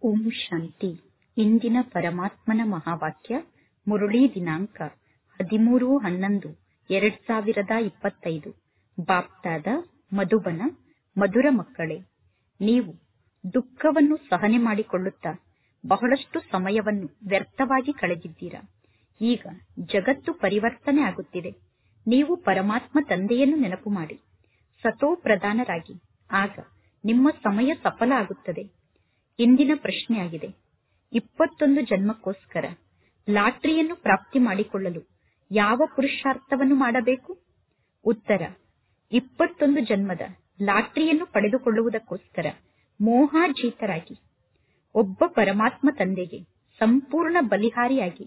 ಓಂ ಶಾಂತಿ ಇಂದಿನ ಪರಮಾತ್ಮನ ಮಹಾವಾಕ್ಯ ಮುರಳಿ ದಿನಾಂಕ ಹದಿಮೂರು ಹನ್ನೊಂದು ಎರಡ್ ಸಾವಿರದ ಇಪ್ಪತ್ತೈದು ಬಾಪ್ತಾದ ಮಧುಬನ ಮಧುರ ಮಕ್ಕಳೇ ನೀವು ದುಃಖವನ್ನು ಸಹನೆ ಮಾಡಿಕೊಳ್ಳುತ್ತಾ ಬಹಳಷ್ಟು ಸಮಯವನ್ನು ವ್ಯರ್ಥವಾಗಿ ಕಳೆದಿದ್ದೀರಾ ಈಗ ಜಗತ್ತು ಪರಿವರ್ತನೆ ಆಗುತ್ತಿದೆ ನೀವು ಪರಮಾತ್ಮ ತಂದೆಯನ್ನು ನೆನಪು ಮಾಡಿ ಸತೋ ಪ್ರಧಾನರಾಗಿ ಆಗ ನಿಮ್ಮ ಸಮಯ ಸಫಲ ಆಗುತ್ತದೆ ಇಂದಿನ ಪ್ರಶ್ನೆಯಾಗಿದೆ ಇಪ್ಪತ್ತೊಂದು ಜನ್ಮಕ್ಕೋಸ್ಕರ ಲಾಟರಿಯನ್ನು ಪ್ರಾಪ್ತಿ ಮಾಡಿಕೊಳ್ಳಲು ಯಾವ ಪುರುಷಾರ್ಥವನ್ನು ಮಾಡಬೇಕು ಉತ್ತರ ಇಪ್ಪತ್ತೊಂದು ಜನ್ಮದ ಲಾಟರಿಯನ್ನು ಪಡೆದುಕೊಳ್ಳುವುದಕ್ಕೋಸ್ಕರ ಮೋಹಾಜೀತರಾಗಿ ಒಬ್ಬ ಪರಮಾತ್ಮ ತಂದೆಗೆ ಸಂಪೂರ್ಣ ಬಲಿಹಾರಿಯಾಗಿ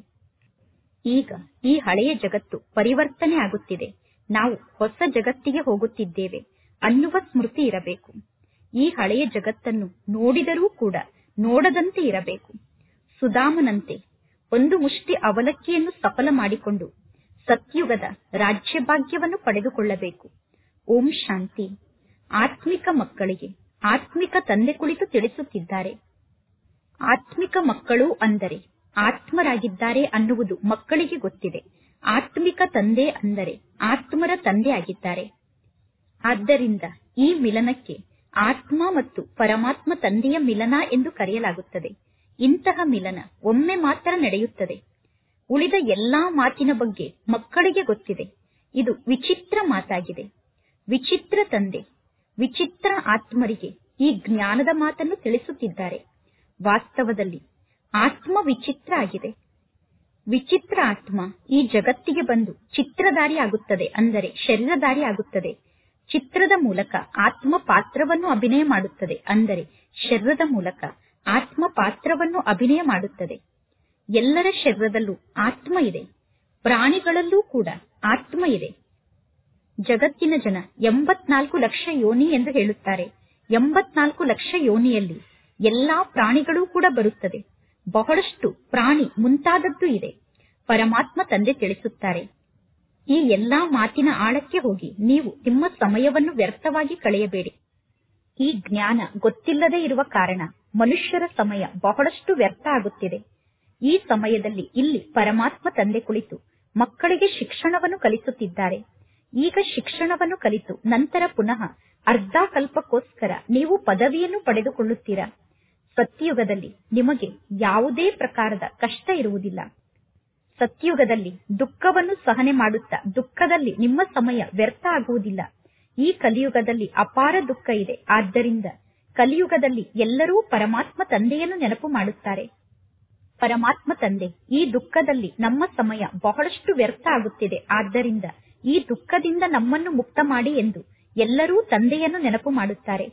ಈಗ ಈ ಹಳೆಯ ಜಗತ್ತು ಪರಿವರ್ತನೆ ಆಗುತ್ತಿದೆ ನಾವು ಹೊಸ ಜಗತ್ತಿಗೆ ಹೋಗುತ್ತಿದ್ದೇವೆ ಅನ್ನುವ ಸ್ಮೃತಿ ಇರಬೇಕು ಈ ಹಳೆಯ ಜಗತ್ತನ್ನು ನೋಡಿದರೂ ಕೂಡ ನೋಡದಂತೆ ಇರಬೇಕು ಸುಧಾಮನಂತೆ ಒಂದು ಮುಷ್ಟಿ ಅವಲಕ್ಕಿಯನ್ನು ಸಫಲ ಮಾಡಿಕೊಂಡು ಸತ್ಯುಗದ ರಾಜ್ಯಭಾಗ್ಯವನ್ನು ಪಡೆದುಕೊಳ್ಳಬೇಕು ಓಂ ಶಾಂತಿ ಆತ್ಮಿಕ ಮಕ್ಕಳಿಗೆ ಆತ್ಮಿಕ ತಂದೆ ಕುಳಿತು ತಿಳಿಸುತ್ತಿದ್ದಾರೆ ಆತ್ಮಿಕ ಮಕ್ಕಳು ಅಂದರೆ ಆತ್ಮರಾಗಿದ್ದಾರೆ ಅನ್ನುವುದು ಮಕ್ಕಳಿಗೆ ಗೊತ್ತಿದೆ ಆತ್ಮಿಕ ತಂದೆ ಅಂದರೆ ಆತ್ಮರ ತಂದೆ ಆಗಿದ್ದಾರೆ ಆದ್ದರಿಂದ ಈ ಮಿಲನಕ್ಕೆ ಆತ್ಮ ಮತ್ತು ಪರಮಾತ್ಮ ತಂದೆಯ ಮಿಲನ ಎಂದು ಕರೆಯಲಾಗುತ್ತದೆ ಇಂತಹ ಮಿಲನ ಒಮ್ಮೆ ಮಾತ್ರ ನಡೆಯುತ್ತದೆ ಉಳಿದ ಎಲ್ಲಾ ಮಾತಿನ ಬಗ್ಗೆ ಮಕ್ಕಳಿಗೆ ಗೊತ್ತಿದೆ ಇದು ವಿಚಿತ್ರ ಮಾತಾಗಿದೆ ವಿಚಿತ್ರ ತಂದೆ ವಿಚಿತ್ರ ಆತ್ಮರಿಗೆ ಈ ಜ್ಞಾನದ ಮಾತನ್ನು ತಿಳಿಸುತ್ತಿದ್ದಾರೆ ವಾಸ್ತವದಲ್ಲಿ ಆತ್ಮ ವಿಚಿತ್ರ ಆಗಿದೆ ವಿಚಿತ್ರ ಆತ್ಮ ಈ ಜಗತ್ತಿಗೆ ಬಂದು ಚಿತ್ರಧಾರಿ ಆಗುತ್ತದೆ ಅಂದರೆ ಶರೀರಧಾರಿ ಆಗುತ್ತದೆ ಚಿತ್ರದ ಮೂಲಕ ಆತ್ಮ ಪಾತ್ರವನ್ನು ಅಭಿನಯ ಮಾಡುತ್ತದೆ ಅಂದರೆ ಶರೀರದ ಮೂಲಕ ಆತ್ಮ ಪಾತ್ರವನ್ನು ಅಭಿನಯ ಮಾಡುತ್ತದೆ ಎಲ್ಲರ ಶರೀರದಲ್ಲೂ ಆತ್ಮ ಇದೆ ಪ್ರಾಣಿಗಳಲ್ಲೂ ಕೂಡ ಆತ್ಮ ಇದೆ ಜಗತ್ತಿನ ಜನ ಎಂಬತ್ನಾಲ್ಕು ಲಕ್ಷ ಯೋನಿ ಎಂದು ಹೇಳುತ್ತಾರೆ ಎಂಬತ್ನಾಲ್ಕು ಲಕ್ಷ ಯೋನಿಯಲ್ಲಿ ಎಲ್ಲಾ ಪ್ರಾಣಿಗಳೂ ಕೂಡ ಬರುತ್ತದೆ ಬಹಳಷ್ಟು ಪ್ರಾಣಿ ಮುಂತಾದದ್ದು ಇದೆ ಪರಮಾತ್ಮ ತಂದೆ ತಿಳಿಸುತ್ತಾರೆ ಈ ಎಲ್ಲಾ ಮಾತಿನ ಆಳಕ್ಕೆ ಹೋಗಿ ನೀವು ನಿಮ್ಮ ಸಮಯವನ್ನು ವ್ಯರ್ಥವಾಗಿ ಕಳೆಯಬೇಡಿ ಈ ಜ್ಞಾನ ಗೊತ್ತಿಲ್ಲದೆ ಇರುವ ಕಾರಣ ಮನುಷ್ಯರ ಸಮಯ ಬಹಳಷ್ಟು ವ್ಯರ್ಥ ಆಗುತ್ತಿದೆ ಈ ಸಮಯದಲ್ಲಿ ಇಲ್ಲಿ ಪರಮಾತ್ಮ ತಂದೆ ಕುಳಿತು ಮಕ್ಕಳಿಗೆ ಶಿಕ್ಷಣವನ್ನು ಕಲಿಸುತ್ತಿದ್ದಾರೆ ಈಗ ಶಿಕ್ಷಣವನ್ನು ಕಲಿತು ನಂತರ ಪುನಃ ಅರ್ಧ ಕಲ್ಪಕ್ಕೋಸ್ಕರ ನೀವು ಪದವಿಯನ್ನು ಪಡೆದುಕೊಳ್ಳುತ್ತೀರಾ ಸತ್ಯಯುಗದಲ್ಲಿ ನಿಮಗೆ ಯಾವುದೇ ಪ್ರಕಾರದ ಕಷ್ಟ ಇರುವುದಿಲ್ಲ ಸತ್ಯುಗದಲ್ಲಿ ದುಃಖವನ್ನು ಸಹನೆ ಮಾಡುತ್ತಾ ದುಃಖದಲ್ಲಿ ನಿಮ್ಮ ಸಮಯ ವ್ಯರ್ಥ ಆಗುವುದಿಲ್ಲ ಈ ಕಲಿಯುಗದಲ್ಲಿ ಅಪಾರ ದುಃಖ ಇದೆ ಆದ್ದರಿಂದ ಕಲಿಯುಗದಲ್ಲಿ ಎಲ್ಲರೂ ಪರಮಾತ್ಮ ತಂದೆಯನ್ನು ನೆನಪು ಮಾಡುತ್ತಾರೆ ಪರಮಾತ್ಮ ತಂದೆ ಈ ದುಃಖದಲ್ಲಿ ನಮ್ಮ ಸಮಯ ಬಹಳಷ್ಟು ವ್ಯರ್ಥ ಆಗುತ್ತಿದೆ ಆದ್ದರಿಂದ ಈ ದುಃಖದಿಂದ ನಮ್ಮನ್ನು ಮುಕ್ತ ಮಾಡಿ ಎಂದು ಎಲ್ಲರೂ ತಂದೆಯನ್ನು ನೆನಪು ಮಾಡುತ್ತಾರೆ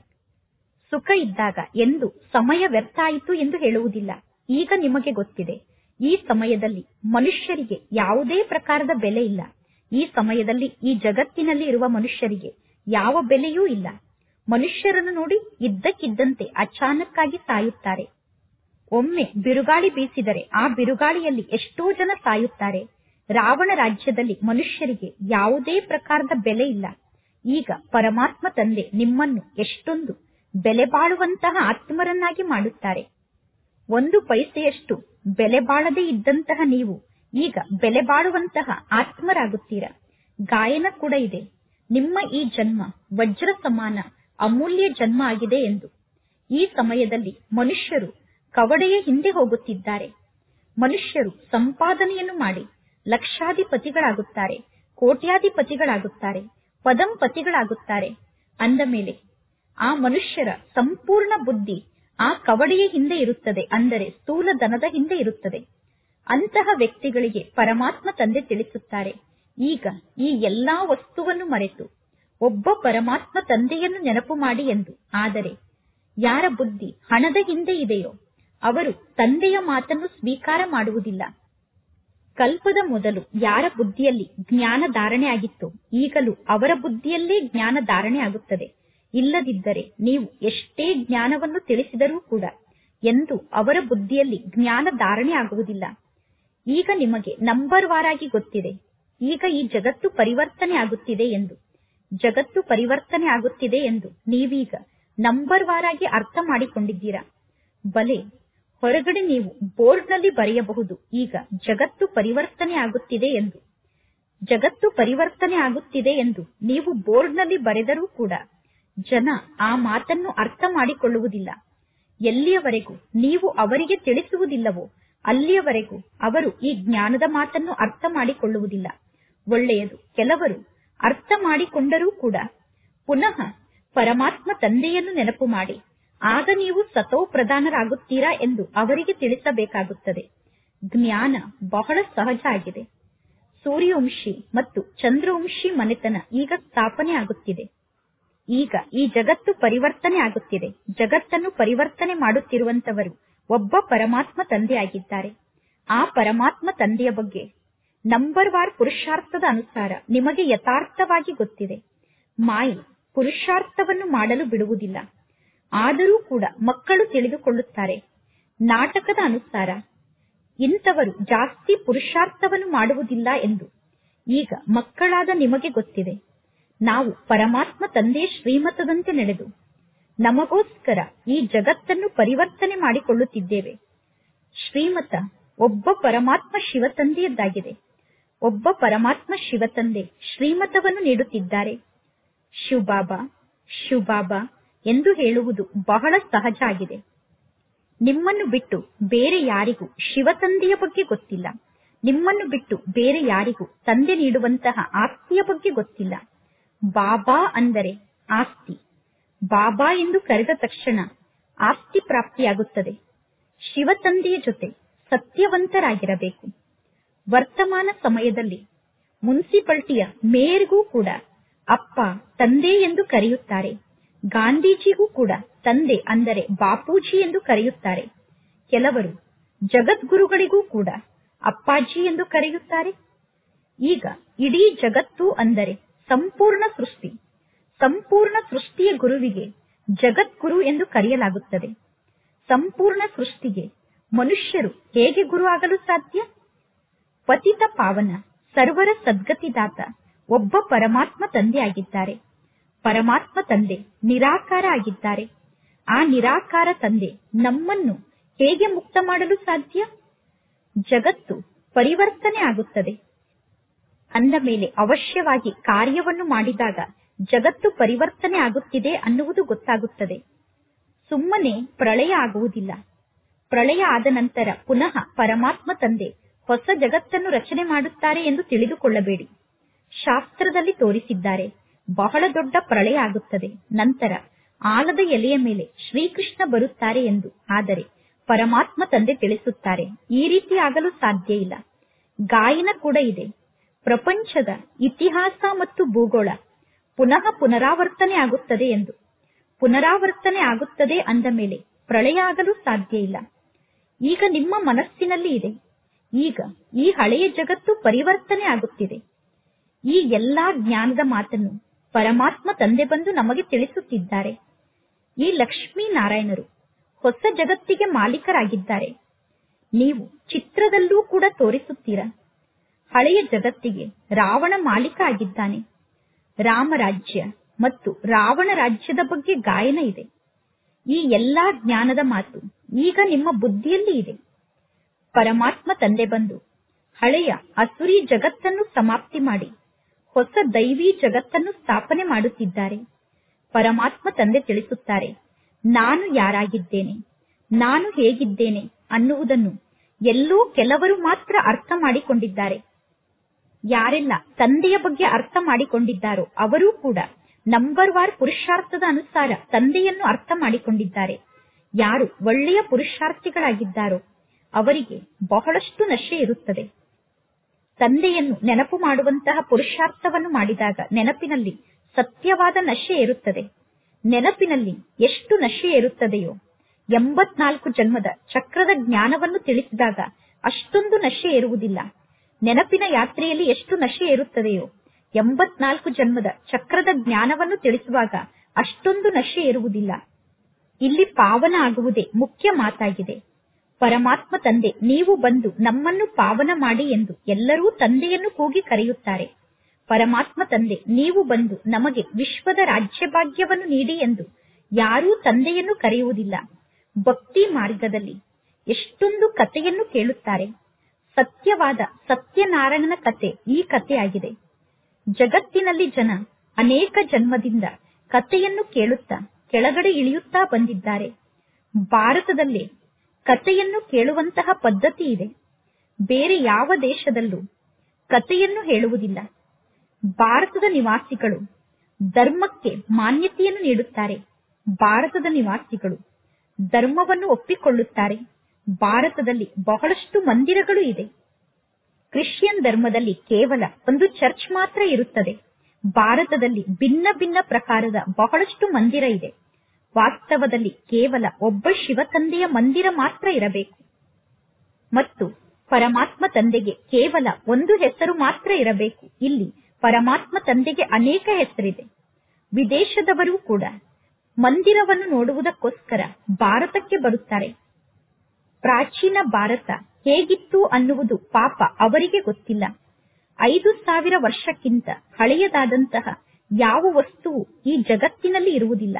ಸುಖ ಇದ್ದಾಗ ಎಂದು ಸಮಯ ವ್ಯರ್ಥ ಆಯಿತು ಎಂದು ಹೇಳುವುದಿಲ್ಲ ಈಗ ನಿಮಗೆ ಗೊತ್ತಿದೆ ಈ ಸಮಯದಲ್ಲಿ ಮನುಷ್ಯರಿಗೆ ಯಾವುದೇ ಪ್ರಕಾರದ ಬೆಲೆ ಇಲ್ಲ ಈ ಸಮಯದಲ್ಲಿ ಈ ಜಗತ್ತಿನಲ್ಲಿ ಇರುವ ಮನುಷ್ಯರಿಗೆ ಯಾವ ಬೆಲೆಯೂ ಇಲ್ಲ ಮನುಷ್ಯರನ್ನು ನೋಡಿ ಇದ್ದಕ್ಕಿದ್ದಂತೆ ಅಚಾನಕ್ಕಾಗಿ ಸಾಯುತ್ತಾರೆ ಒಮ್ಮೆ ಬಿರುಗಾಳಿ ಬೀಸಿದರೆ ಆ ಬಿರುಗಾಳಿಯಲ್ಲಿ ಎಷ್ಟೋ ಜನ ಸಾಯುತ್ತಾರೆ ರಾವಣ ರಾಜ್ಯದಲ್ಲಿ ಮನುಷ್ಯರಿಗೆ ಯಾವುದೇ ಪ್ರಕಾರದ ಬೆಲೆ ಇಲ್ಲ ಈಗ ಪರಮಾತ್ಮ ತಂದೆ ನಿಮ್ಮನ್ನು ಎಷ್ಟೊಂದು ಬೆಲೆ ಬಾಳುವಂತಹ ಆತ್ಮರನ್ನಾಗಿ ಮಾಡುತ್ತಾರೆ ಒಂದು ಪೈಸೆಯಷ್ಟು ಬೆಲೆ ಬಾಳದೇ ಇದ್ದಂತಹ ನೀವು ಈಗ ಬೆಲೆ ಬಾಳುವಂತಹ ಆತ್ಮರಾಗುತ್ತೀರಾ ಗಾಯನ ಕೂಡ ಇದೆ ನಿಮ್ಮ ಈ ಜನ್ಮ ವಜ್ರ ಸಮಾನ ಅಮೂಲ್ಯ ಜನ್ಮ ಆಗಿದೆ ಎಂದು ಈ ಸಮಯದಲ್ಲಿ ಮನುಷ್ಯರು ಕವಡೆಯ ಹಿಂದೆ ಹೋಗುತ್ತಿದ್ದಾರೆ ಮನುಷ್ಯರು ಸಂಪಾದನೆಯನ್ನು ಮಾಡಿ ಲಕ್ಷಾಧಿಪತಿಗಳಾಗುತ್ತಾರೆ ಕೋಟ್ಯಾಧಿಪತಿಗಳಾಗುತ್ತಾರೆ ಪದಂಪತಿಗಳಾಗುತ್ತಾರೆ ಅಂದ ಮೇಲೆ ಆ ಮನುಷ್ಯರ ಸಂಪೂರ್ಣ ಬುದ್ಧಿ ಆ ಕವಡೆಯ ಹಿಂದೆ ಇರುತ್ತದೆ ಅಂದರೆ ಸ್ಥೂಲ ದನದ ಹಿಂದೆ ಇರುತ್ತದೆ ಅಂತಹ ವ್ಯಕ್ತಿಗಳಿಗೆ ಪರಮಾತ್ಮ ತಂದೆ ತಿಳಿಸುತ್ತಾರೆ ಈಗ ಈ ಎಲ್ಲಾ ವಸ್ತುವನ್ನು ಮರೆತು ಒಬ್ಬ ಪರಮಾತ್ಮ ತಂದೆಯನ್ನು ನೆನಪು ಮಾಡಿ ಎಂದು ಆದರೆ ಯಾರ ಬುದ್ಧಿ ಹಣದ ಹಿಂದೆ ಇದೆಯೋ ಅವರು ತಂದೆಯ ಮಾತನ್ನು ಸ್ವೀಕಾರ ಮಾಡುವುದಿಲ್ಲ ಕಲ್ಪದ ಮೊದಲು ಯಾರ ಬುದ್ಧಿಯಲ್ಲಿ ಜ್ಞಾನ ಧಾರಣೆ ಆಗಿತ್ತು ಈಗಲೂ ಅವರ ಬುದ್ಧಿಯಲ್ಲೇ ಜ್ಞಾನ ಧಾರಣೆ ಆಗುತ್ತದೆ ಇಲ್ಲದಿದ್ದರೆ ನೀವು ಎಷ್ಟೇ ಜ್ಞಾನವನ್ನು ತಿಳಿಸಿದರೂ ಕೂಡ ಎಂದು ಅವರ ಬುದ್ಧಿಯಲ್ಲಿ ಜ್ಞಾನ ಧಾರಣೆ ಆಗುವುದಿಲ್ಲ ಈಗ ನಿಮಗೆ ನಂಬರ್ ವಾರಾಗಿ ಗೊತ್ತಿದೆ ಈಗ ಈ ಜಗತ್ತು ಪರಿವರ್ತನೆ ಆಗುತ್ತಿದೆ ಎಂದು ಜಗತ್ತು ಪರಿವರ್ತನೆ ಆಗುತ್ತಿದೆ ಎಂದು ನೀವೀಗ ನಂಬರ್ ವಾರಾಗಿ ಅರ್ಥ ಮಾಡಿಕೊಂಡಿದ್ದೀರಾ ಬಲೆ ಹೊರಗಡೆ ನೀವು ಬೋರ್ಡ್ನಲ್ಲಿ ಬರೆಯಬಹುದು ಈಗ ಜಗತ್ತು ಪರಿವರ್ತನೆ ಆಗುತ್ತಿದೆ ಎಂದು ಜಗತ್ತು ಪರಿವರ್ತನೆ ಆಗುತ್ತಿದೆ ಎಂದು ನೀವು ಬೋರ್ಡ್ನಲ್ಲಿ ಬರೆದರೂ ಕೂಡ ಜನ ಆ ಮಾತನ್ನು ಅರ್ಥ ಮಾಡಿಕೊಳ್ಳುವುದಿಲ್ಲ ಎಲ್ಲಿಯವರೆಗೂ ನೀವು ಅವರಿಗೆ ತಿಳಿಸುವುದಿಲ್ಲವೋ ಅಲ್ಲಿಯವರೆಗೂ ಅವರು ಈ ಜ್ಞಾನದ ಮಾತನ್ನು ಅರ್ಥ ಮಾಡಿಕೊಳ್ಳುವುದಿಲ್ಲ ಒಳ್ಳೆಯದು ಕೆಲವರು ಅರ್ಥ ಮಾಡಿಕೊಂಡರೂ ಕೂಡ ಪುನಃ ಪರಮಾತ್ಮ ತಂದೆಯನ್ನು ನೆನಪು ಮಾಡಿ ಆಗ ನೀವು ಸತೋ ಪ್ರಧಾನರಾಗುತ್ತೀರಾ ಎಂದು ಅವರಿಗೆ ತಿಳಿಸಬೇಕಾಗುತ್ತದೆ ಜ್ಞಾನ ಬಹಳ ಸಹಜ ಆಗಿದೆ ಸೂರ್ಯವಂಶಿ ಮತ್ತು ಚಂದ್ರವಂಶಿ ಮನೆತನ ಈಗ ಸ್ಥಾಪನೆ ಆಗುತ್ತಿದೆ ಈಗ ಈ ಜಗತ್ತು ಪರಿವರ್ತನೆ ಆಗುತ್ತಿದೆ ಜಗತ್ತನ್ನು ಪರಿವರ್ತನೆ ಮಾಡುತ್ತಿರುವಂತವರು ಒಬ್ಬ ಪರಮಾತ್ಮ ತಂದೆಯಾಗಿದ್ದಾರೆ ಆ ಪರಮಾತ್ಮ ತಂದೆಯ ಬಗ್ಗೆ ನಂಬರ್ ವಾರ್ ಪುರುಷಾರ್ಥದ ಅನುಸಾರ ನಿಮಗೆ ಯಥಾರ್ಥವಾಗಿ ಗೊತ್ತಿದೆ ಮಾಯಿ ಪುರುಷಾರ್ಥವನ್ನು ಮಾಡಲು ಬಿಡುವುದಿಲ್ಲ ಆದರೂ ಕೂಡ ಮಕ್ಕಳು ತಿಳಿದುಕೊಳ್ಳುತ್ತಾರೆ ನಾಟಕದ ಅನುಸಾರ ಇಂಥವರು ಜಾಸ್ತಿ ಪುರುಷಾರ್ಥವನ್ನು ಮಾಡುವುದಿಲ್ಲ ಎಂದು ಈಗ ಮಕ್ಕಳಾದ ನಿಮಗೆ ಗೊತ್ತಿದೆ ನಾವು ಪರಮಾತ್ಮ ತಂದೆಯ ಶ್ರೀಮತದಂತೆ ನಡೆದು ನಮಗೋಸ್ಕರ ಈ ಜಗತ್ತನ್ನು ಪರಿವರ್ತನೆ ಮಾಡಿಕೊಳ್ಳುತ್ತಿದ್ದೇವೆ ಶ್ರೀಮತ ಒಬ್ಬ ಪರಮಾತ್ಮ ಶಿವತಂದೆಯದ್ದಾಗಿದೆ ಒಬ್ಬ ಪರಮಾತ್ಮ ಶಿವತಂದೆ ಶ್ರೀಮತವನ್ನು ನೀಡುತ್ತಿದ್ದಾರೆ ಶಿವಬಾಬಾ ಶಿವಬಾಬಾ ಎಂದು ಹೇಳುವುದು ಬಹಳ ಸಹಜ ಆಗಿದೆ ನಿಮ್ಮನ್ನು ಬಿಟ್ಟು ಬೇರೆ ಯಾರಿಗೂ ಶಿವತಂದೆಯ ಬಗ್ಗೆ ಗೊತ್ತಿಲ್ಲ ನಿಮ್ಮನ್ನು ಬಿಟ್ಟು ಬೇರೆ ಯಾರಿಗೂ ತಂದೆ ನೀಡುವಂತಹ ಆಸ್ತಿಯ ಬಗ್ಗೆ ಗೊತ್ತಿಲ್ಲ ಬಾಬಾ ಅಂದರೆ ಆಸ್ತಿ ಬಾಬಾ ಎಂದು ಕರೆದ ತಕ್ಷಣ ಆಸ್ತಿ ಪ್ರಾಪ್ತಿಯಾಗುತ್ತದೆ ಶಿವತಂದೆಯ ಜೊತೆ ಸತ್ಯವಂತರಾಗಿರಬೇಕು ವರ್ತಮಾನ ಸಮಯದಲ್ಲಿ ಮುನ್ಸಿಪಾಲಿಟಿಯ ಮೇಯರ್ಗೂ ಕೂಡ ಅಪ್ಪ ತಂದೆ ಎಂದು ಕರೆಯುತ್ತಾರೆ ಗಾಂಧೀಜಿಗೂ ಕೂಡ ತಂದೆ ಅಂದರೆ ಬಾಪೂಜಿ ಎಂದು ಕರೆಯುತ್ತಾರೆ ಕೆಲವರು ಜಗದ್ಗುರುಗಳಿಗೂ ಕೂಡ ಅಪ್ಪಾಜಿ ಎಂದು ಕರೆಯುತ್ತಾರೆ ಈಗ ಇಡೀ ಜಗತ್ತು ಅಂದರೆ ಸಂಪೂರ್ಣ ಸೃಷ್ಟಿ ಸಂಪೂರ್ಣ ಸೃಷ್ಟಿಯ ಗುರುವಿಗೆ ಜಗದ್ಗುರು ಎಂದು ಕರೆಯಲಾಗುತ್ತದೆ ಸಂಪೂರ್ಣ ಸೃಷ್ಟಿಗೆ ಮನುಷ್ಯರು ಹೇಗೆ ಗುರು ಆಗಲು ಸಾಧ್ಯ ಪತಿತ ಪಾವನ ಸರ್ವರ ಸದ್ಗತಿದಾತ ಒಬ್ಬ ಪರಮಾತ್ಮ ತಂದೆ ಆಗಿದ್ದಾರೆ ಪರಮಾತ್ಮ ತಂದೆ ನಿರಾಕಾರ ಆಗಿದ್ದಾರೆ ಆ ನಿರಾಕಾರ ತಂದೆ ನಮ್ಮನ್ನು ಹೇಗೆ ಮುಕ್ತ ಮಾಡಲು ಸಾಧ್ಯ ಜಗತ್ತು ಪರಿವರ್ತನೆ ಆಗುತ್ತದೆ ಅಂದ ಮೇಲೆ ಅವಶ್ಯವಾಗಿ ಕಾರ್ಯವನ್ನು ಮಾಡಿದಾಗ ಜಗತ್ತು ಪರಿವರ್ತನೆ ಆಗುತ್ತಿದೆ ಅನ್ನುವುದು ಗೊತ್ತಾಗುತ್ತದೆ ಸುಮ್ಮನೆ ಪ್ರಳಯ ಆಗುವುದಿಲ್ಲ ಪ್ರಳಯ ಆದ ನಂತರ ಪುನಃ ಪರಮಾತ್ಮ ತಂದೆ ಹೊಸ ಜಗತ್ತನ್ನು ರಚನೆ ಮಾಡುತ್ತಾರೆ ಎಂದು ತಿಳಿದುಕೊಳ್ಳಬೇಡಿ ಶಾಸ್ತ್ರದಲ್ಲಿ ತೋರಿಸಿದ್ದಾರೆ ಬಹಳ ದೊಡ್ಡ ಪ್ರಳಯ ಆಗುತ್ತದೆ ನಂತರ ಆಲದ ಎಲೆಯ ಮೇಲೆ ಶ್ರೀಕೃಷ್ಣ ಬರುತ್ತಾರೆ ಎಂದು ಆದರೆ ಪರಮಾತ್ಮ ತಂದೆ ತಿಳಿಸುತ್ತಾರೆ ಈ ರೀತಿ ಆಗಲು ಸಾಧ್ಯ ಇಲ್ಲ ಗಾಯನ ಕೂಡ ಇದೆ ಪ್ರಪಂಚದ ಇತಿಹಾಸ ಮತ್ತು ಭೂಗೋಳ ಪುನಃ ಪುನರಾವರ್ತನೆ ಆಗುತ್ತದೆ ಎಂದು ಪುನರಾವರ್ತನೆ ಆಗುತ್ತದೆ ಅಂದ ಮೇಲೆ ಪ್ರಳಯ ಆಗಲು ಸಾಧ್ಯ ಇಲ್ಲ ಈಗ ನಿಮ್ಮ ಮನಸ್ಸಿನಲ್ಲಿ ಇದೆ ಈಗ ಈ ಹಳೆಯ ಜಗತ್ತು ಪರಿವರ್ತನೆ ಆಗುತ್ತಿದೆ ಈ ಎಲ್ಲಾ ಜ್ಞಾನದ ಮಾತನ್ನು ಪರಮಾತ್ಮ ತಂದೆ ಬಂದು ನಮಗೆ ತಿಳಿಸುತ್ತಿದ್ದಾರೆ ಈ ಲಕ್ಷ್ಮೀ ನಾರಾಯಣರು ಹೊಸ ಜಗತ್ತಿಗೆ ಮಾಲೀಕರಾಗಿದ್ದಾರೆ ನೀವು ಚಿತ್ರದಲ್ಲೂ ಕೂಡ ತೋರಿಸುತ್ತೀರಾ ಹಳೆಯ ಜಗತ್ತಿಗೆ ರಾವಣ ಮಾಲೀಕ ಆಗಿದ್ದಾನೆ ರಾಮರಾಜ್ಯ ಮತ್ತು ರಾವಣ ರಾಜ್ಯದ ಬಗ್ಗೆ ಗಾಯನ ಇದೆ ಈ ಎಲ್ಲಾ ಜ್ಞಾನದ ಮಾತು ಈಗ ನಿಮ್ಮ ಬುದ್ಧಿಯಲ್ಲಿ ಇದೆ ಪರಮಾತ್ಮ ತಂದೆ ಬಂದು ಹಳೆಯ ಅಸುರಿ ಜಗತ್ತನ್ನು ಸಮಾಪ್ತಿ ಮಾಡಿ ಹೊಸ ದೈವಿ ಜಗತ್ತನ್ನು ಸ್ಥಾಪನೆ ಮಾಡುತ್ತಿದ್ದಾರೆ ಪರಮಾತ್ಮ ತಂದೆ ತಿಳಿಸುತ್ತಾರೆ ನಾನು ಯಾರಾಗಿದ್ದೇನೆ ನಾನು ಹೇಗಿದ್ದೇನೆ ಅನ್ನುವುದನ್ನು ಎಲ್ಲೋ ಕೆಲವರು ಮಾತ್ರ ಅರ್ಥ ಮಾಡಿಕೊಂಡಿದ್ದಾರೆ ಯಾರೆಲ್ಲ ತಂದೆಯ ಬಗ್ಗೆ ಅರ್ಥ ಮಾಡಿಕೊಂಡಿದ್ದಾರೋ ಅವರೂ ಕೂಡ ನಂಬರ್ ವಾರ್ ಪುರುಷಾರ್ಥದ ಅನುಸಾರ ತಂದೆಯನ್ನು ಅರ್ಥ ಮಾಡಿಕೊಂಡಿದ್ದಾರೆ ಯಾರು ಒಳ್ಳೆಯ ಪುರುಷಾರ್ಥಿಗಳಾಗಿದ್ದಾರೋ ಅವರಿಗೆ ಬಹಳಷ್ಟು ನಶೆ ಇರುತ್ತದೆ ತಂದೆಯನ್ನು ನೆನಪು ಮಾಡುವಂತಹ ಪುರುಷಾರ್ಥವನ್ನು ಮಾಡಿದಾಗ ನೆನಪಿನಲ್ಲಿ ಸತ್ಯವಾದ ನಶೆ ಇರುತ್ತದೆ ನೆನಪಿನಲ್ಲಿ ಎಷ್ಟು ನಶೆ ಇರುತ್ತದೆಯೋ ಎಂಬತ್ನಾಲ್ಕು ಜನ್ಮದ ಚಕ್ರದ ಜ್ಞಾನವನ್ನು ತಿಳಿಸಿದಾಗ ಅಷ್ಟೊಂದು ನಶೆ ಇರುವುದಿಲ್ಲ ನೆನಪಿನ ಯಾತ್ರೆಯಲ್ಲಿ ಎಷ್ಟು ನಶೆ ಇರುತ್ತದೆಯೋ ಎಂಬತ್ನಾಲ್ಕು ಜನ್ಮದ ಚಕ್ರದ ಜ್ಞಾನವನ್ನು ತಿಳಿಸುವಾಗ ಅಷ್ಟೊಂದು ನಶೆ ಇರುವುದಿಲ್ಲ ಇಲ್ಲಿ ಪಾವನ ಆಗುವುದೇ ಮುಖ್ಯ ಮಾತಾಗಿದೆ ಪರಮಾತ್ಮ ತಂದೆ ನೀವು ಬಂದು ನಮ್ಮನ್ನು ಪಾವನ ಮಾಡಿ ಎಂದು ಎಲ್ಲರೂ ತಂದೆಯನ್ನು ಕೂಗಿ ಕರೆಯುತ್ತಾರೆ ಪರಮಾತ್ಮ ತಂದೆ ನೀವು ಬಂದು ನಮಗೆ ವಿಶ್ವದ ರಾಜ್ಯಭಾಗ್ಯವನ್ನು ನೀಡಿ ಎಂದು ಯಾರೂ ತಂದೆಯನ್ನು ಕರೆಯುವುದಿಲ್ಲ ಭಕ್ತಿ ಮಾರ್ಗದಲ್ಲಿ ಎಷ್ಟೊಂದು ಕಥೆಯನ್ನು ಕೇಳುತ್ತಾರೆ ಸತ್ಯವಾದ ಸತ್ಯನಾರಾಯಣನ ಕತೆ ಈ ಕಥೆಯಾಗಿದೆ ಜಗತ್ತಿನಲ್ಲಿ ಜನ ಅನೇಕ ಜನ್ಮದಿಂದ ಕಥೆಯನ್ನು ಕೇಳುತ್ತಾ ಕೆಳಗಡೆ ಇಳಿಯುತ್ತಾ ಬಂದಿದ್ದಾರೆ ಭಾರತದಲ್ಲಿ ಕಥೆಯನ್ನು ಕೇಳುವಂತಹ ಪದ್ಧತಿ ಇದೆ ಬೇರೆ ಯಾವ ದೇಶದಲ್ಲೂ ಕಥೆಯನ್ನು ಹೇಳುವುದಿಲ್ಲ ಭಾರತದ ನಿವಾಸಿಗಳು ಧರ್ಮಕ್ಕೆ ಮಾನ್ಯತೆಯನ್ನು ನೀಡುತ್ತಾರೆ ಭಾರತದ ನಿವಾಸಿಗಳು ಧರ್ಮವನ್ನು ಒಪ್ಪಿಕೊಳ್ಳುತ್ತಾರೆ ಭಾರತದಲ್ಲಿ ಬಹಳಷ್ಟು ಮಂದಿರಗಳು ಇದೆ ಕ್ರಿಶ್ಚಿಯನ್ ಧರ್ಮದಲ್ಲಿ ಕೇವಲ ಒಂದು ಚರ್ಚ್ ಮಾತ್ರ ಇರುತ್ತದೆ ಭಾರತದಲ್ಲಿ ಭಿನ್ನ ಭಿನ್ನ ಪ್ರಕಾರದ ಬಹಳಷ್ಟು ಮಂದಿರ ಇದೆ ವಾಸ್ತವದಲ್ಲಿ ಕೇವಲ ಒಬ್ಬ ಶಿವ ತಂದೆಯ ಮಂದಿರ ಮಾತ್ರ ಇರಬೇಕು ಮತ್ತು ಪರಮಾತ್ಮ ತಂದೆಗೆ ಕೇವಲ ಒಂದು ಹೆಸರು ಮಾತ್ರ ಇರಬೇಕು ಇಲ್ಲಿ ಪರಮಾತ್ಮ ತಂದೆಗೆ ಅನೇಕ ಹೆಸರಿದೆ ವಿದೇಶದವರು ಕೂಡ ಮಂದಿರವನ್ನು ನೋಡುವುದಕ್ಕೋಸ್ಕರ ಭಾರತಕ್ಕೆ ಬರುತ್ತಾರೆ ಪ್ರಾಚೀನ ಭಾರತ ಹೇಗಿತ್ತು ಅನ್ನುವುದು ಪಾಪ ಅವರಿಗೆ ಗೊತ್ತಿಲ್ಲ ಐದು ಸಾವಿರ ವರ್ಷಕ್ಕಿಂತ ಹಳೆಯದಾದಂತಹ ಯಾವ ವಸ್ತುವು ಈ ಜಗತ್ತಿನಲ್ಲಿ ಇರುವುದಿಲ್ಲ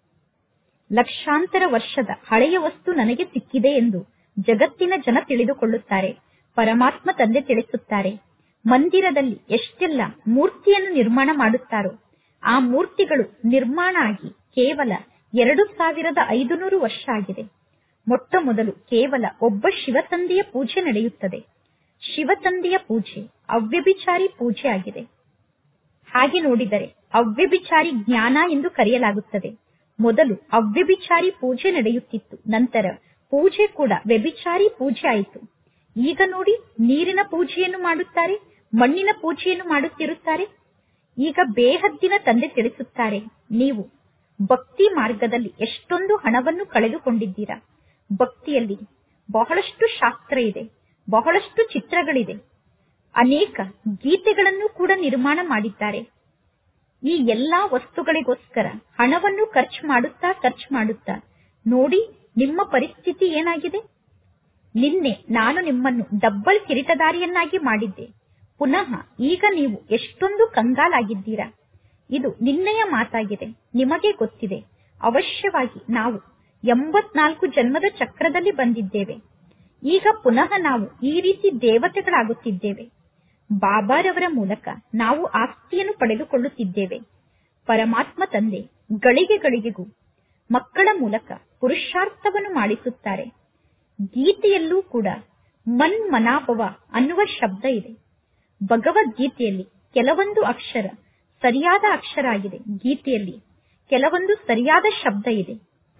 ಲಕ್ಷಾಂತರ ವರ್ಷದ ಹಳೆಯ ವಸ್ತು ನನಗೆ ಸಿಕ್ಕಿದೆ ಎಂದು ಜಗತ್ತಿನ ಜನ ತಿಳಿದುಕೊಳ್ಳುತ್ತಾರೆ ಪರಮಾತ್ಮ ತಂದೆ ತಿಳಿಸುತ್ತಾರೆ ಮಂದಿರದಲ್ಲಿ ಎಷ್ಟೆಲ್ಲ ಮೂರ್ತಿಯನ್ನು ನಿರ್ಮಾಣ ಮಾಡುತ್ತಾರೋ ಆ ಮೂರ್ತಿಗಳು ನಿರ್ಮಾಣ ಆಗಿ ಕೇವಲ ಎರಡು ಸಾವಿರದ ಐದುನೂರು ವರ್ಷ ಆಗಿದೆ ಮೊಟ್ಟ ಮೊದಲು ಕೇವಲ ಒಬ್ಬ ಶಿವತಂದೆಯ ಪೂಜೆ ನಡೆಯುತ್ತದೆ ಶಿವತಂದೆಯ ಪೂಜೆ ಅವ್ಯಭಿಚಾರಿ ಪೂಜೆ ಆಗಿದೆ ಹಾಗೆ ನೋಡಿದರೆ ಅವ್ಯಭಿಚಾರಿ ಜ್ಞಾನ ಎಂದು ಕರೆಯಲಾಗುತ್ತದೆ ಮೊದಲು ಅವ್ಯಭಿಚಾರಿ ಪೂಜೆ ನಡೆಯುತ್ತಿತ್ತು ನಂತರ ಪೂಜೆ ಕೂಡ ವ್ಯಭಿಚಾರಿ ಪೂಜೆ ಆಯಿತು ಈಗ ನೋಡಿ ನೀರಿನ ಪೂಜೆಯನ್ನು ಮಾಡುತ್ತಾರೆ ಮಣ್ಣಿನ ಪೂಜೆಯನ್ನು ಮಾಡುತ್ತಿರುತ್ತಾರೆ ಈಗ ಬೇಹದ್ದಿನ ತಂದೆ ತಿಳಿಸುತ್ತಾರೆ ನೀವು ಭಕ್ತಿ ಮಾರ್ಗದಲ್ಲಿ ಎಷ್ಟೊಂದು ಹಣವನ್ನು ಕಳೆದುಕೊಂಡಿದ್ದೀರಾ ಭಕ್ತಿಯಲ್ಲಿ ಬಹಳಷ್ಟು ಶಾಸ್ತ್ರ ಇದೆ ಬಹಳಷ್ಟು ಚಿತ್ರಗಳಿದೆ ಅನೇಕ ಗೀತೆಗಳನ್ನು ಕೂಡ ನಿರ್ಮಾಣ ಮಾಡಿದ್ದಾರೆ ಈ ಎಲ್ಲಾ ವಸ್ತುಗಳಿಗೋಸ್ಕರ ಹಣವನ್ನು ಖರ್ಚು ಮಾಡುತ್ತಾ ಖರ್ಚು ಮಾಡುತ್ತಾ ನೋಡಿ ನಿಮ್ಮ ಪರಿಸ್ಥಿತಿ ಏನಾಗಿದೆ ನಿನ್ನೆ ನಾನು ನಿಮ್ಮನ್ನು ಡಬ್ಬಲ್ ಕಿರೀಟದಾರಿಯನ್ನಾಗಿ ಮಾಡಿದ್ದೆ ಪುನಃ ಈಗ ನೀವು ಎಷ್ಟೊಂದು ಕಂಗಾಲಾಗಿದ್ದೀರಾ ಇದು ನಿನ್ನೆಯ ಮಾತಾಗಿದೆ ನಿಮಗೆ ಗೊತ್ತಿದೆ ಅವಶ್ಯವಾಗಿ ನಾವು ಎಂಬತ್ನಾಲ್ಕು ಜನ್ಮದ ಚಕ್ರದಲ್ಲಿ ಬಂದಿದ್ದೇವೆ ಈಗ ಪುನಃ ನಾವು ಈ ರೀತಿ ದೇವತೆಗಳಾಗುತ್ತಿದ್ದೇವೆ ಬಾಬಾರವರ ಮೂಲಕ ನಾವು ಆಸ್ತಿಯನ್ನು ಪಡೆದುಕೊಳ್ಳುತ್ತಿದ್ದೇವೆ ಪರಮಾತ್ಮ ತಂದೆ ಗಳಿಗೆ ಗಳಿಗೆಗೂ ಮಕ್ಕಳ ಮೂಲಕ ಪುರುಷಾರ್ಥವನ್ನು ಮಾಡಿಸುತ್ತಾರೆ ಗೀತೆಯಲ್ಲೂ ಕೂಡ ಮನ್ ಮನಾಭವ ಅನ್ನುವ ಶಬ್ದ ಇದೆ ಭಗವದ್ಗೀತೆಯಲ್ಲಿ ಕೆಲವೊಂದು ಅಕ್ಷರ ಸರಿಯಾದ ಅಕ್ಷರ ಆಗಿದೆ ಗೀತೆಯಲ್ಲಿ ಕೆಲವೊಂದು ಸರಿಯಾದ ಶಬ್ದ ಇದೆ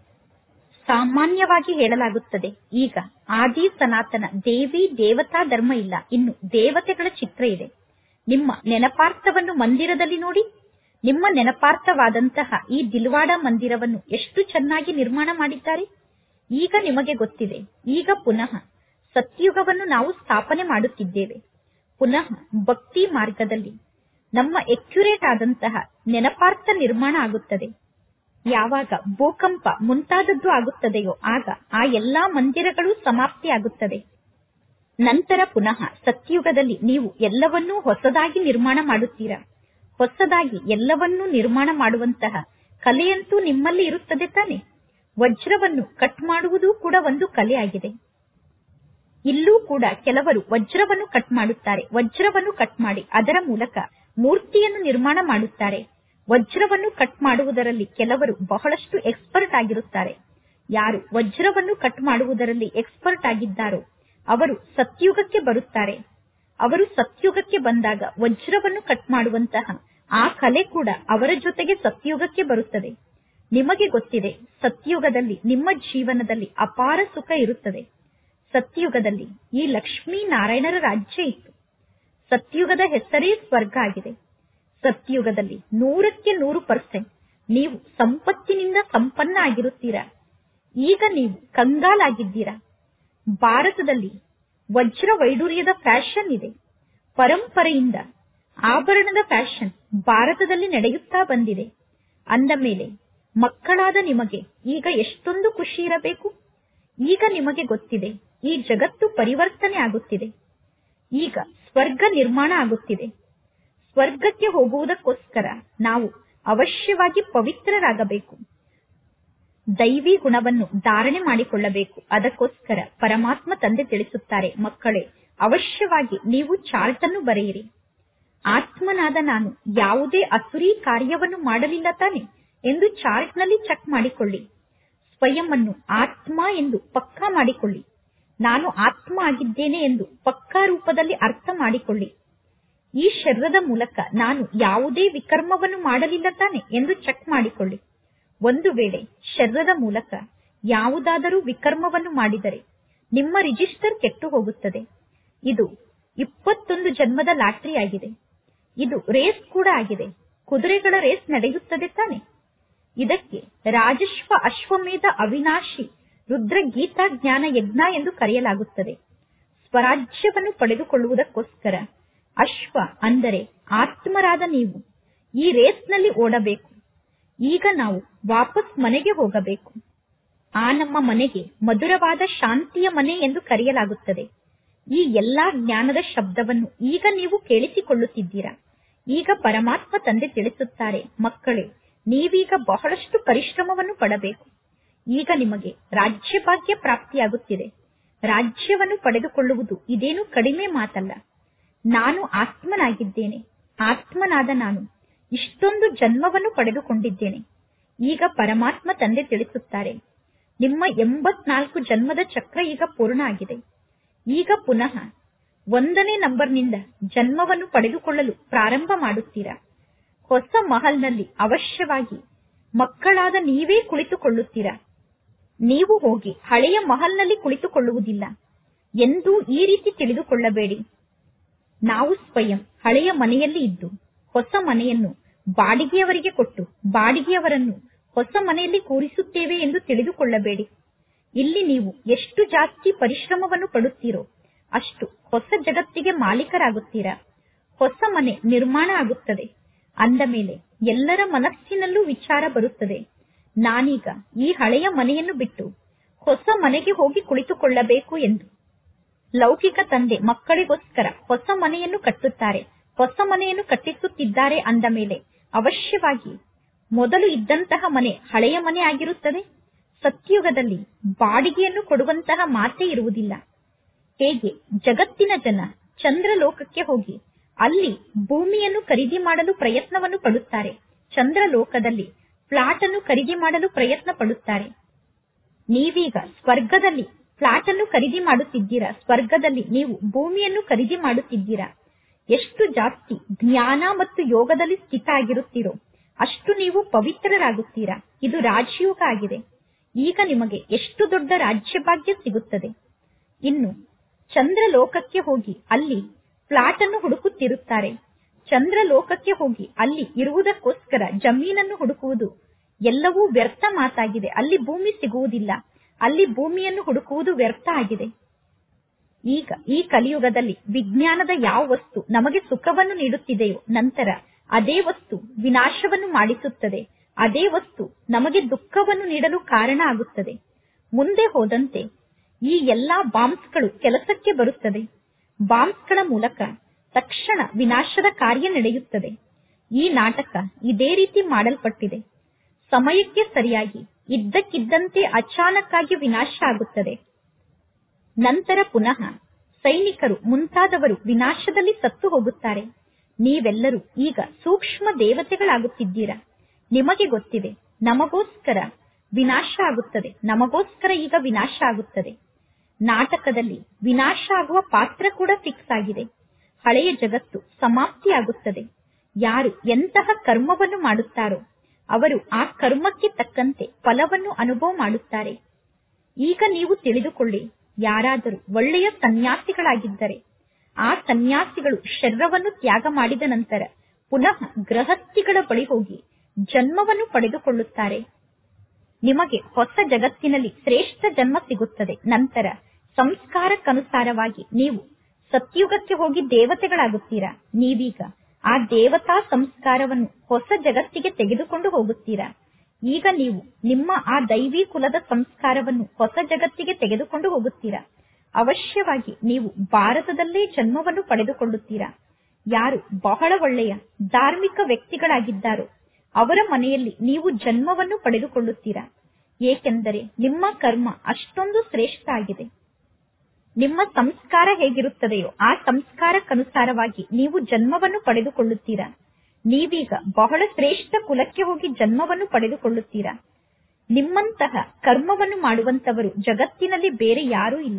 ಸಾಮಾನ್ಯವಾಗಿ ಹೇಳಲಾಗುತ್ತದೆ ಈಗ ಆದಿ ಸನಾತನ ದೇವಿ ದೇವತಾ ಧರ್ಮ ಇಲ್ಲ ಇನ್ನು ದೇವತೆಗಳ ಚಿತ್ರ ಇದೆ ನಿಮ್ಮ ನೆನಪಾರ್ಥವನ್ನು ಮಂದಿರದಲ್ಲಿ ನೋಡಿ ನಿಮ್ಮ ನೆನಪಾರ್ಥವಾದಂತಹ ಈ ದಿಲ್ವಾಡ ಮಂದಿರವನ್ನು ಎಷ್ಟು ಚೆನ್ನಾಗಿ ನಿರ್ಮಾಣ ಮಾಡಿದ್ದಾರೆ ಈಗ ನಿಮಗೆ ಗೊತ್ತಿದೆ ಈಗ ಪುನಃ ಸತ್ಯುಗವನ್ನು ನಾವು ಸ್ಥಾಪನೆ ಮಾಡುತ್ತಿದ್ದೇವೆ ಪುನಃ ಭಕ್ತಿ ಮಾರ್ಗದಲ್ಲಿ ನಮ್ಮ ಎಕ್ಯುರೇಟ್ ಆದಂತಹ ನೆನಪಾರ್ಥ ನಿರ್ಮಾಣ ಆಗುತ್ತದೆ ಯಾವಾಗ ಭೂಕಂಪ ಮುಂತಾದದ್ದು ಆಗುತ್ತದೆಯೋ ಆಗ ಆ ಎಲ್ಲಾ ಮಂದಿರಗಳು ಸಮಾಪ್ತಿಯಾಗುತ್ತದೆ ನಂತರ ಪುನಃ ಸತ್ಯುಗದಲ್ಲಿ ನೀವು ಎಲ್ಲವನ್ನೂ ಹೊಸದಾಗಿ ನಿರ್ಮಾಣ ಮಾಡುತ್ತೀರಾ ಹೊಸದಾಗಿ ಎಲ್ಲವನ್ನೂ ನಿರ್ಮಾಣ ಮಾಡುವಂತಹ ಕಲೆಯಂತೂ ನಿಮ್ಮಲ್ಲಿ ಇರುತ್ತದೆ ತಾನೆ ವಜ್ರವನ್ನು ಕಟ್ ಮಾಡುವುದು ಕೂಡ ಒಂದು ಕಲೆ ಆಗಿದೆ ಇಲ್ಲೂ ಕೂಡ ಕೆಲವರು ವಜ್ರವನ್ನು ಕಟ್ ಮಾಡುತ್ತಾರೆ ವಜ್ರವನ್ನು ಕಟ್ ಮಾಡಿ ಅದರ ಮೂಲಕ ಮೂರ್ತಿಯನ್ನು ನಿರ್ಮಾಣ ಮಾಡುತ್ತಾರೆ ವಜ್ರವನ್ನು ಕಟ್ ಮಾಡುವುದರಲ್ಲಿ ಕೆಲವರು ಬಹಳಷ್ಟು ಎಕ್ಸ್ಪರ್ಟ್ ಆಗಿರುತ್ತಾರೆ ಯಾರು ವಜ್ರವನ್ನು ಕಟ್ ಮಾಡುವುದರಲ್ಲಿ ಎಕ್ಸ್ಪರ್ಟ್ ಆಗಿದ್ದಾರೋ ಅವರು ಸತ್ಯುಗಕ್ಕೆ ಬರುತ್ತಾರೆ ಅವರು ಸತ್ಯುಗಕ್ಕೆ ಬಂದಾಗ ವಜ್ರವನ್ನು ಕಟ್ ಮಾಡುವಂತಹ ಆ ಕಲೆ ಕೂಡ ಅವರ ಜೊತೆಗೆ ಸತ್ಯುಗಕ್ಕೆ ಬರುತ್ತದೆ ನಿಮಗೆ ಗೊತ್ತಿದೆ ಸತ್ಯುಗದಲ್ಲಿ ನಿಮ್ಮ ಜೀವನದಲ್ಲಿ ಅಪಾರ ಸುಖ ಇರುತ್ತದೆ ಸತ್ಯುಗದಲ್ಲಿ ಈ ಲಕ್ಷ್ಮೀ ನಾರಾಯಣರ ರಾಜ್ಯ ಇತ್ತು ಸತ್ಯುಗದ ಹೆಸರೇ ಸ್ವರ್ಗ ಆಗಿದೆ ಸತ್ಯುಗದಲ್ಲಿ ನೂರಕ್ಕೆ ನೂರು ಪರ್ಸೆಂಟ್ ನೀವು ಸಂಪತ್ತಿನಿಂದ ಸಂಪನ್ನ ಆಗಿರುತ್ತೀರಾ ಈಗ ನೀವು ಕಂಗಾಲಾಗಿದ್ದೀರಾ ಭಾರತದಲ್ಲಿ ವಜ್ರ ವೈಡೂರ್ಯದ ಫ್ಯಾಷನ್ ಇದೆ ಪರಂಪರೆಯಿಂದ ಆಭರಣದ ಫ್ಯಾಷನ್ ಭಾರತದಲ್ಲಿ ನಡೆಯುತ್ತಾ ಬಂದಿದೆ ಅಂದ ಮೇಲೆ ಮಕ್ಕಳಾದ ನಿಮಗೆ ಈಗ ಎಷ್ಟೊಂದು ಖುಷಿ ಇರಬೇಕು ಈಗ ನಿಮಗೆ ಗೊತ್ತಿದೆ ಈ ಜಗತ್ತು ಪರಿವರ್ತನೆ ಆಗುತ್ತಿದೆ ಈಗ ಸ್ವರ್ಗ ನಿರ್ಮಾಣ ಆಗುತ್ತಿದೆ ಸ್ವರ್ಗಕ್ಕೆ ಹೋಗುವುದಕ್ಕೋಸ್ಕರ ನಾವು ಅವಶ್ಯವಾಗಿ ಪವಿತ್ರರಾಗಬೇಕು ದೈವಿ ಗುಣವನ್ನು ಧಾರಣೆ ಮಾಡಿಕೊಳ್ಳಬೇಕು ಅದಕ್ಕೋಸ್ಕರ ಪರಮಾತ್ಮ ತಂದೆ ತಿಳಿಸುತ್ತಾರೆ ಮಕ್ಕಳೇ ಅವಶ್ಯವಾಗಿ ನೀವು ಚಾರ್ಟ್ ಅನ್ನು ಬರೆಯಿರಿ ಆತ್ಮನಾದ ನಾನು ಯಾವುದೇ ಅಸುರಿ ಕಾರ್ಯವನ್ನು ಮಾಡಲಿಲ್ಲ ತಾನೆ ಎಂದು ಚಾರ್ಟ್ ನಲ್ಲಿ ಚೆಕ್ ಮಾಡಿಕೊಳ್ಳಿ ಸ್ವಯಂ ಅನ್ನು ಆತ್ಮ ಎಂದು ಪಕ್ಕಾ ಮಾಡಿಕೊಳ್ಳಿ ನಾನು ಆತ್ಮ ಆಗಿದ್ದೇನೆ ಎಂದು ಪಕ್ಕಾ ರೂಪದಲ್ಲಿ ಅರ್ಥ ಮಾಡಿಕೊಳ್ಳಿ ಈ ಶರೀರದ ಮೂಲಕ ನಾನು ಯಾವುದೇ ವಿಕರ್ಮವನ್ನು ಮಾಡಲಿಲ್ಲ ತಾನೆ ಎಂದು ಚೆಕ್ ಮಾಡಿಕೊಳ್ಳಿ ಒಂದು ವೇಳೆ ಶರೀರದ ಮೂಲಕ ಯಾವುದಾದರೂ ವಿಕರ್ಮವನ್ನು ಮಾಡಿದರೆ ನಿಮ್ಮ ರಿಜಿಸ್ಟರ್ ಕೆಟ್ಟು ಹೋಗುತ್ತದೆ ಇದು ಇಪ್ಪತ್ತೊಂದು ಜನ್ಮದ ಲಾಟ್ರಿ ಆಗಿದೆ ಇದು ರೇಸ್ ಕೂಡ ಆಗಿದೆ ಕುದುರೆಗಳ ರೇಸ್ ನಡೆಯುತ್ತದೆ ತಾನೆ ಇದಕ್ಕೆ ರಾಜಶ್ವ ಅಶ್ವಮೇಧ ಅವಿನಾಶಿ ರುದ್ರ ಗೀತಾ ಜ್ಞಾನ ಯಜ್ಞ ಎಂದು ಕರೆಯಲಾಗುತ್ತದೆ ಸ್ವರಾಜ್ಯವನ್ನು ಪಡೆದುಕೊಳ್ಳುವುದಕ್ಕೋಸ್ಕರ ಅಶ್ವ ಅಂದರೆ ಆತ್ಮರಾದ ನೀವು ಈ ರೇಸ್ನಲ್ಲಿ ಓಡಬೇಕು ಈಗ ನಾವು ವಾಪಸ್ ಮನೆಗೆ ಹೋಗಬೇಕು ಆ ನಮ್ಮ ಮನೆಗೆ ಮಧುರವಾದ ಶಾಂತಿಯ ಮನೆ ಎಂದು ಕರೆಯಲಾಗುತ್ತದೆ ಈ ಎಲ್ಲಾ ಜ್ಞಾನದ ಶಬ್ದವನ್ನು ಈಗ ನೀವು ಕೇಳಿಸಿಕೊಳ್ಳುತ್ತಿದ್ದೀರಾ ಈಗ ಪರಮಾತ್ಮ ತಂದೆ ತಿಳಿಸುತ್ತಾರೆ ಮಕ್ಕಳೇ ನೀವೀಗ ಬಹಳಷ್ಟು ಪರಿಶ್ರಮವನ್ನು ಪಡಬೇಕು ಈಗ ನಿಮಗೆ ರಾಜ್ಯಭಾಗ್ಯ ಪ್ರಾಪ್ತಿಯಾಗುತ್ತಿದೆ ರಾಜ್ಯವನ್ನು ಪಡೆದುಕೊಳ್ಳುವುದು ಇದೇನು ಕಡಿಮೆ ಮಾತಲ್ಲ ನಾನು ಆತ್ಮನಾಗಿದ್ದೇನೆ ಆತ್ಮನಾದ ನಾನು ಇಷ್ಟೊಂದು ಜನ್ಮವನ್ನು ಪಡೆದುಕೊಂಡಿದ್ದೇನೆ ಈಗ ಪರಮಾತ್ಮ ತಂದೆ ತಿಳಿಸುತ್ತಾರೆ ನಿಮ್ಮ ಎಂಬತ್ನಾಲ್ಕು ಜನ್ಮದ ಚಕ್ರ ಈಗ ಪೂರ್ಣ ಆಗಿದೆ ಈಗ ಪುನಃ ಒಂದನೇ ನಂಬರ್ನಿಂದ ಜನ್ಮವನ್ನು ಪಡೆದುಕೊಳ್ಳಲು ಪ್ರಾರಂಭ ಮಾಡುತ್ತೀರಾ ಹೊಸ ಮಹಲ್ನಲ್ಲಿ ಅವಶ್ಯವಾಗಿ ಮಕ್ಕಳಾದ ನೀವೇ ಕುಳಿತುಕೊಳ್ಳುತ್ತೀರಾ ನೀವು ಹೋಗಿ ಹಳೆಯ ಮಹಲ್ನಲ್ಲಿ ಕುಳಿತುಕೊಳ್ಳುವುದಿಲ್ಲ ಎಂದೂ ಈ ರೀತಿ ತಿಳಿದುಕೊಳ್ಳಬೇಡಿ ನಾವು ಸ್ವಯಂ ಹಳೆಯ ಮನೆಯಲ್ಲಿ ಇದ್ದು ಹೊಸ ಮನೆಯನ್ನು ಬಾಡಿಗೆಯವರಿಗೆ ಕೊಟ್ಟು ಬಾಡಿಗೆಯವರನ್ನು ಹೊಸ ಮನೆಯಲ್ಲಿ ಕೂರಿಸುತ್ತೇವೆ ಎಂದು ತಿಳಿದುಕೊಳ್ಳಬೇಡಿ ಇಲ್ಲಿ ನೀವು ಎಷ್ಟು ಜಾಸ್ತಿ ಪರಿಶ್ರಮವನ್ನು ಪಡುತ್ತೀರೋ ಅಷ್ಟು ಹೊಸ ಜಗತ್ತಿಗೆ ಮಾಲೀಕರಾಗುತ್ತೀರಾ ಹೊಸ ಮನೆ ನಿರ್ಮಾಣ ಆಗುತ್ತದೆ ಅಂದ ಮೇಲೆ ಎಲ್ಲರ ಮನಸ್ಸಿನಲ್ಲೂ ವಿಚಾರ ಬರುತ್ತದೆ ನಾನೀಗ ಈ ಹಳೆಯ ಮನೆಯನ್ನು ಬಿಟ್ಟು ಹೊಸ ಮನೆಗೆ ಹೋಗಿ ಕುಳಿತುಕೊಳ್ಳಬೇಕು ಎಂದು ಲೌಕಿಕ ತಂದೆ ಮಕ್ಕಳಿಗೋಸ್ಕರ ಹೊಸ ಮನೆಯನ್ನು ಕಟ್ಟುತ್ತಾರೆ ಹೊಸ ಮನೆಯನ್ನು ಕಟ್ಟಿಸುತ್ತಿದ್ದಾರೆ ಅಂದ ಮೇಲೆ ಅವಶ್ಯವಾಗಿ ಮೊದಲು ಇದ್ದಂತಹ ಮನೆ ಹಳೆಯ ಮನೆ ಆಗಿರುತ್ತದೆ ಸತ್ಯುಗದಲ್ಲಿ ಬಾಡಿಗೆಯನ್ನು ಕೊಡುವಂತಹ ಮಾತೇ ಇರುವುದಿಲ್ಲ ಹೇಗೆ ಜಗತ್ತಿನ ಜನ ಚಂದ್ರಲೋಕಕ್ಕೆ ಹೋಗಿ ಅಲ್ಲಿ ಭೂಮಿಯನ್ನು ಖರೀದಿ ಮಾಡಲು ಪ್ರಯತ್ನವನ್ನು ಪಡುತ್ತಾರೆ ಚಂದ್ರಲೋಕದಲ್ಲಿ ಫ್ಲಾಟ್ ಅನ್ನು ಖರೀದಿ ಮಾಡಲು ಪ್ರಯತ್ನ ಪಡುತ್ತಾರೆ ನೀವೀಗ ಸ್ವರ್ಗದಲ್ಲಿ ಫ್ಲಾಟ್ ಅನ್ನು ಖರೀದಿ ಮಾಡುತ್ತಿದ್ದೀರಾ ಸ್ವರ್ಗದಲ್ಲಿ ನೀವು ಭೂಮಿಯನ್ನು ಖರೀದಿ ಮಾಡುತ್ತಿದ್ದೀರಾ ಎಷ್ಟು ಜಾಸ್ತಿ ಜ್ಞಾನ ಮತ್ತು ಯೋಗದಲ್ಲಿ ಸ್ಥಿತ ಆಗಿರುತ್ತೀರೋ ಅಷ್ಟು ನೀವು ಪವಿತ್ರರಾಗುತ್ತೀರಾ ಇದು ರಾಜಯೋಗ ಆಗಿದೆ ಈಗ ನಿಮಗೆ ಎಷ್ಟು ದೊಡ್ಡ ರಾಜ್ಯಭಾಗ್ಯ ಸಿಗುತ್ತದೆ ಇನ್ನು ಚಂದ್ರಲೋಕಕ್ಕೆ ಹೋಗಿ ಅಲ್ಲಿ ಫ್ಲಾಟ್ ಅನ್ನು ಹುಡುಕುತ್ತಿರುತ್ತಾರೆ ಚಂದ್ರಲೋಕಕ್ಕೆ ಹೋಗಿ ಅಲ್ಲಿ ಇರುವುದಕ್ಕೋಸ್ಕರ ಜಮೀನನ್ನು ಹುಡುಕುವುದು ಎಲ್ಲವೂ ವ್ಯರ್ಥ ಮಾತಾಗಿದೆ ಅಲ್ಲಿ ಭೂಮಿ ಸಿಗುವುದಿಲ್ಲ ಅಲ್ಲಿ ಭೂಮಿಯನ್ನು ಹುಡುಕುವುದು ವ್ಯರ್ಥ ಆಗಿದೆ ಈಗ ಈ ಕಲಿಯುಗದಲ್ಲಿ ವಿಜ್ಞಾನದ ಯಾವ ವಸ್ತು ನಮಗೆ ಸುಖವನ್ನು ನೀಡುತ್ತಿದೆಯೋ ನಂತರ ಅದೇ ವಸ್ತು ವಿನಾಶವನ್ನು ಮಾಡಿಸುತ್ತದೆ ಅದೇ ವಸ್ತು ನಮಗೆ ದುಃಖವನ್ನು ನೀಡಲು ಕಾರಣ ಆಗುತ್ತದೆ ಮುಂದೆ ಹೋದಂತೆ ಈ ಎಲ್ಲಾ ಬಾಂಬ್ಸ್ಗಳು ಕೆಲಸಕ್ಕೆ ಬರುತ್ತದೆ ಬಾಂಬ್ಸ್ಗಳ ಮೂಲಕ ತಕ್ಷಣ ವಿನಾಶದ ಕಾರ್ಯ ನಡೆಯುತ್ತದೆ ಈ ನಾಟಕ ಇದೇ ರೀತಿ ಮಾಡಲ್ಪಟ್ಟಿದೆ ಸಮಯಕ್ಕೆ ಸರಿಯಾಗಿ ಇದ್ದಕ್ಕಿದ್ದಂತೆ ಅಚಾನಕ್ಕಾಗಿ ವಿನಾಶ ಆಗುತ್ತದೆ ನಂತರ ಪುನಃ ಸೈನಿಕರು ಮುಂತಾದವರು ವಿನಾಶದಲ್ಲಿ ಸತ್ತು ಹೋಗುತ್ತಾರೆ ನೀವೆಲ್ಲರೂ ಈಗ ಸೂಕ್ಷ್ಮ ದೇವತೆಗಳಾಗುತ್ತಿದ್ದೀರಾ ನಿಮಗೆ ಗೊತ್ತಿದೆ ನಮಗೋಸ್ಕರ ವಿನಾಶ ಆಗುತ್ತದೆ ನಮಗೋಸ್ಕರ ಈಗ ವಿನಾಶ ಆಗುತ್ತದೆ ನಾಟಕದಲ್ಲಿ ವಿನಾಶ ಆಗುವ ಪಾತ್ರ ಕೂಡ ಫಿಕ್ಸ್ ಆಗಿದೆ ಹಳೆಯ ಜಗತ್ತು ಸಮಾಪ್ತಿಯಾಗುತ್ತದೆ ಯಾರು ಎಂತಹ ಕರ್ಮವನ್ನು ಮಾಡುತ್ತಾರೋ ಅವರು ಆ ಕರ್ಮಕ್ಕೆ ತಕ್ಕಂತೆ ಫಲವನ್ನು ಅನುಭವ ಮಾಡುತ್ತಾರೆ ಈಗ ನೀವು ತಿಳಿದುಕೊಳ್ಳಿ ಯಾರಾದರೂ ಒಳ್ಳೆಯ ಸನ್ಯಾಸಿಗಳಾಗಿದ್ದರೆ ಆ ಸನ್ಯಾಸಿಗಳು ಶರೀರವನ್ನು ತ್ಯಾಗ ಮಾಡಿದ ನಂತರ ಪುನಃ ಗೃಹಸ್ಥಿಗಳ ಬಳಿ ಹೋಗಿ ಜನ್ಮವನ್ನು ಪಡೆದುಕೊಳ್ಳುತ್ತಾರೆ ನಿಮಗೆ ಹೊಸ ಜಗತ್ತಿನಲ್ಲಿ ಶ್ರೇಷ್ಠ ಜನ್ಮ ಸಿಗುತ್ತದೆ ನಂತರ ಸಂಸ್ಕಾರಕ್ಕನುಸಾರವಾಗಿ ನೀವು ಸತ್ಯುಗಕ್ಕೆ ಹೋಗಿ ದೇವತೆಗಳಾಗುತ್ತೀರಾ ನೀವೀಗ ಆ ದೇವತಾ ಸಂಸ್ಕಾರವನ್ನು ಹೊಸ ಜಗತ್ತಿಗೆ ತೆಗೆದುಕೊಂಡು ಹೋಗುತ್ತೀರಾ ಈಗ ನೀವು ನಿಮ್ಮ ಆ ದೈವಿ ಕುಲದ ಸಂಸ್ಕಾರವನ್ನು ಹೊಸ ಜಗತ್ತಿಗೆ ತೆಗೆದುಕೊಂಡು ಹೋಗುತ್ತೀರಾ ಅವಶ್ಯವಾಗಿ ನೀವು ಭಾರತದಲ್ಲೇ ಜನ್ಮವನ್ನು ಪಡೆದುಕೊಳ್ಳುತ್ತೀರಾ ಯಾರು ಬಹಳ ಒಳ್ಳೆಯ ಧಾರ್ಮಿಕ ವ್ಯಕ್ತಿಗಳಾಗಿದ್ದಾರೋ ಅವರ ಮನೆಯಲ್ಲಿ ನೀವು ಜನ್ಮವನ್ನು ಪಡೆದುಕೊಳ್ಳುತ್ತೀರಾ ಏಕೆಂದರೆ ನಿಮ್ಮ ಕರ್ಮ ಅಷ್ಟೊಂದು ಶ್ರೇಷ್ಠ ಆಗಿದೆ ನಿಮ್ಮ ಸಂಸ್ಕಾರ ಹೇಗಿರುತ್ತದೆಯೋ ಆ ಸಂಸ್ಕಾರಕ್ಕನುಸಾರವಾಗಿ ನೀವು ಜನ್ಮವನ್ನು ಪಡೆದುಕೊಳ್ಳುತ್ತೀರಾ ನೀವೀಗ ಬಹಳ ಶ್ರೇಷ್ಠ ಕುಲಕ್ಕೆ ಹೋಗಿ ಜನ್ಮವನ್ನು ಪಡೆದುಕೊಳ್ಳುತ್ತೀರಾ ನಿಮ್ಮಂತಹ ಕರ್ಮವನ್ನು ಮಾಡುವಂತವರು ಜಗತ್ತಿನಲ್ಲಿ ಬೇರೆ ಯಾರೂ ಇಲ್ಲ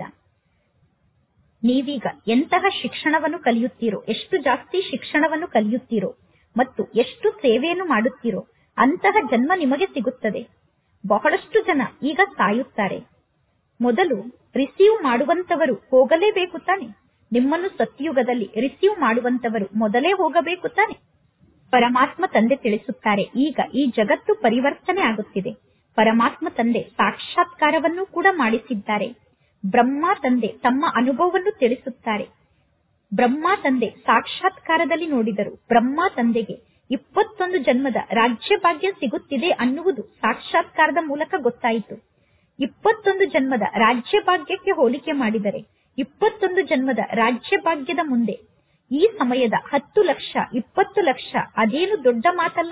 ನೀವೀಗ ಎಂತಹ ಶಿಕ್ಷಣವನ್ನು ಕಲಿಯುತ್ತೀರೋ ಎಷ್ಟು ಜಾಸ್ತಿ ಶಿಕ್ಷಣವನ್ನು ಕಲಿಯುತ್ತೀರೋ ಮತ್ತು ಎಷ್ಟು ಸೇವೆಯನ್ನು ಮಾಡುತ್ತೀರೋ ಅಂತಹ ಜನ್ಮ ನಿಮಗೆ ಸಿಗುತ್ತದೆ ಬಹಳಷ್ಟು ಜನ ಈಗ ಸಾಯುತ್ತಾರೆ ಮೊದಲು ರಿಸೀವ್ ಮಾಡುವಂತವರು ಹೋಗಲೇಬೇಕು ತಾನೆ ನಿಮ್ಮನ್ನು ಸತ್ಯುಗದಲ್ಲಿ ರಿಸೀವ್ ಮಾಡುವಂತವರು ಮೊದಲೇ ಹೋಗಬೇಕು ತಾನೆ ಪರಮಾತ್ಮ ತಂದೆ ತಿಳಿಸುತ್ತಾರೆ ಈಗ ಈ ಜಗತ್ತು ಪರಿವರ್ತನೆ ಆಗುತ್ತಿದೆ ಪರಮಾತ್ಮ ತಂದೆ ಸಾಕ್ಷಾತ್ಕಾರವನ್ನು ಕೂಡ ಮಾಡಿಸಿದ್ದಾರೆ ಬ್ರಹ್ಮ ತಂದೆ ತಮ್ಮ ಅನುಭವವನ್ನು ತಿಳಿಸುತ್ತಾರೆ ಬ್ರಹ್ಮ ತಂದೆ ಸಾಕ್ಷಾತ್ಕಾರದಲ್ಲಿ ನೋಡಿದರು ಬ್ರಹ್ಮ ತಂದೆಗೆ ಇಪ್ಪತ್ತೊಂದು ಜನ್ಮದ ರಾಜ್ಯ ಭಾಗ್ಯ ಸಿಗುತ್ತಿದೆ ಅನ್ನುವುದು ಸಾಕ್ಷಾತ್ಕಾರದ ಮೂಲಕ ಗೊತ್ತಾಯಿತು ಇಪ್ಪತ್ತೊಂದು ಜನ್ಮದ ರಾಜ್ಯ ಭಾಗ್ಯಕ್ಕೆ ಹೋಲಿಕೆ ಮಾಡಿದರೆ ಇಪ್ಪತ್ತೊಂದು ಜನ್ಮದ ರಾಜ್ಯ ಭಾಗ್ಯದ ಮುಂದೆ ಈ ಸಮಯದ ಹತ್ತು ಲಕ್ಷ ಇಪ್ಪತ್ತು ಲಕ್ಷ ಅದೇನು ದೊಡ್ಡ ಮಾತಲ್ಲ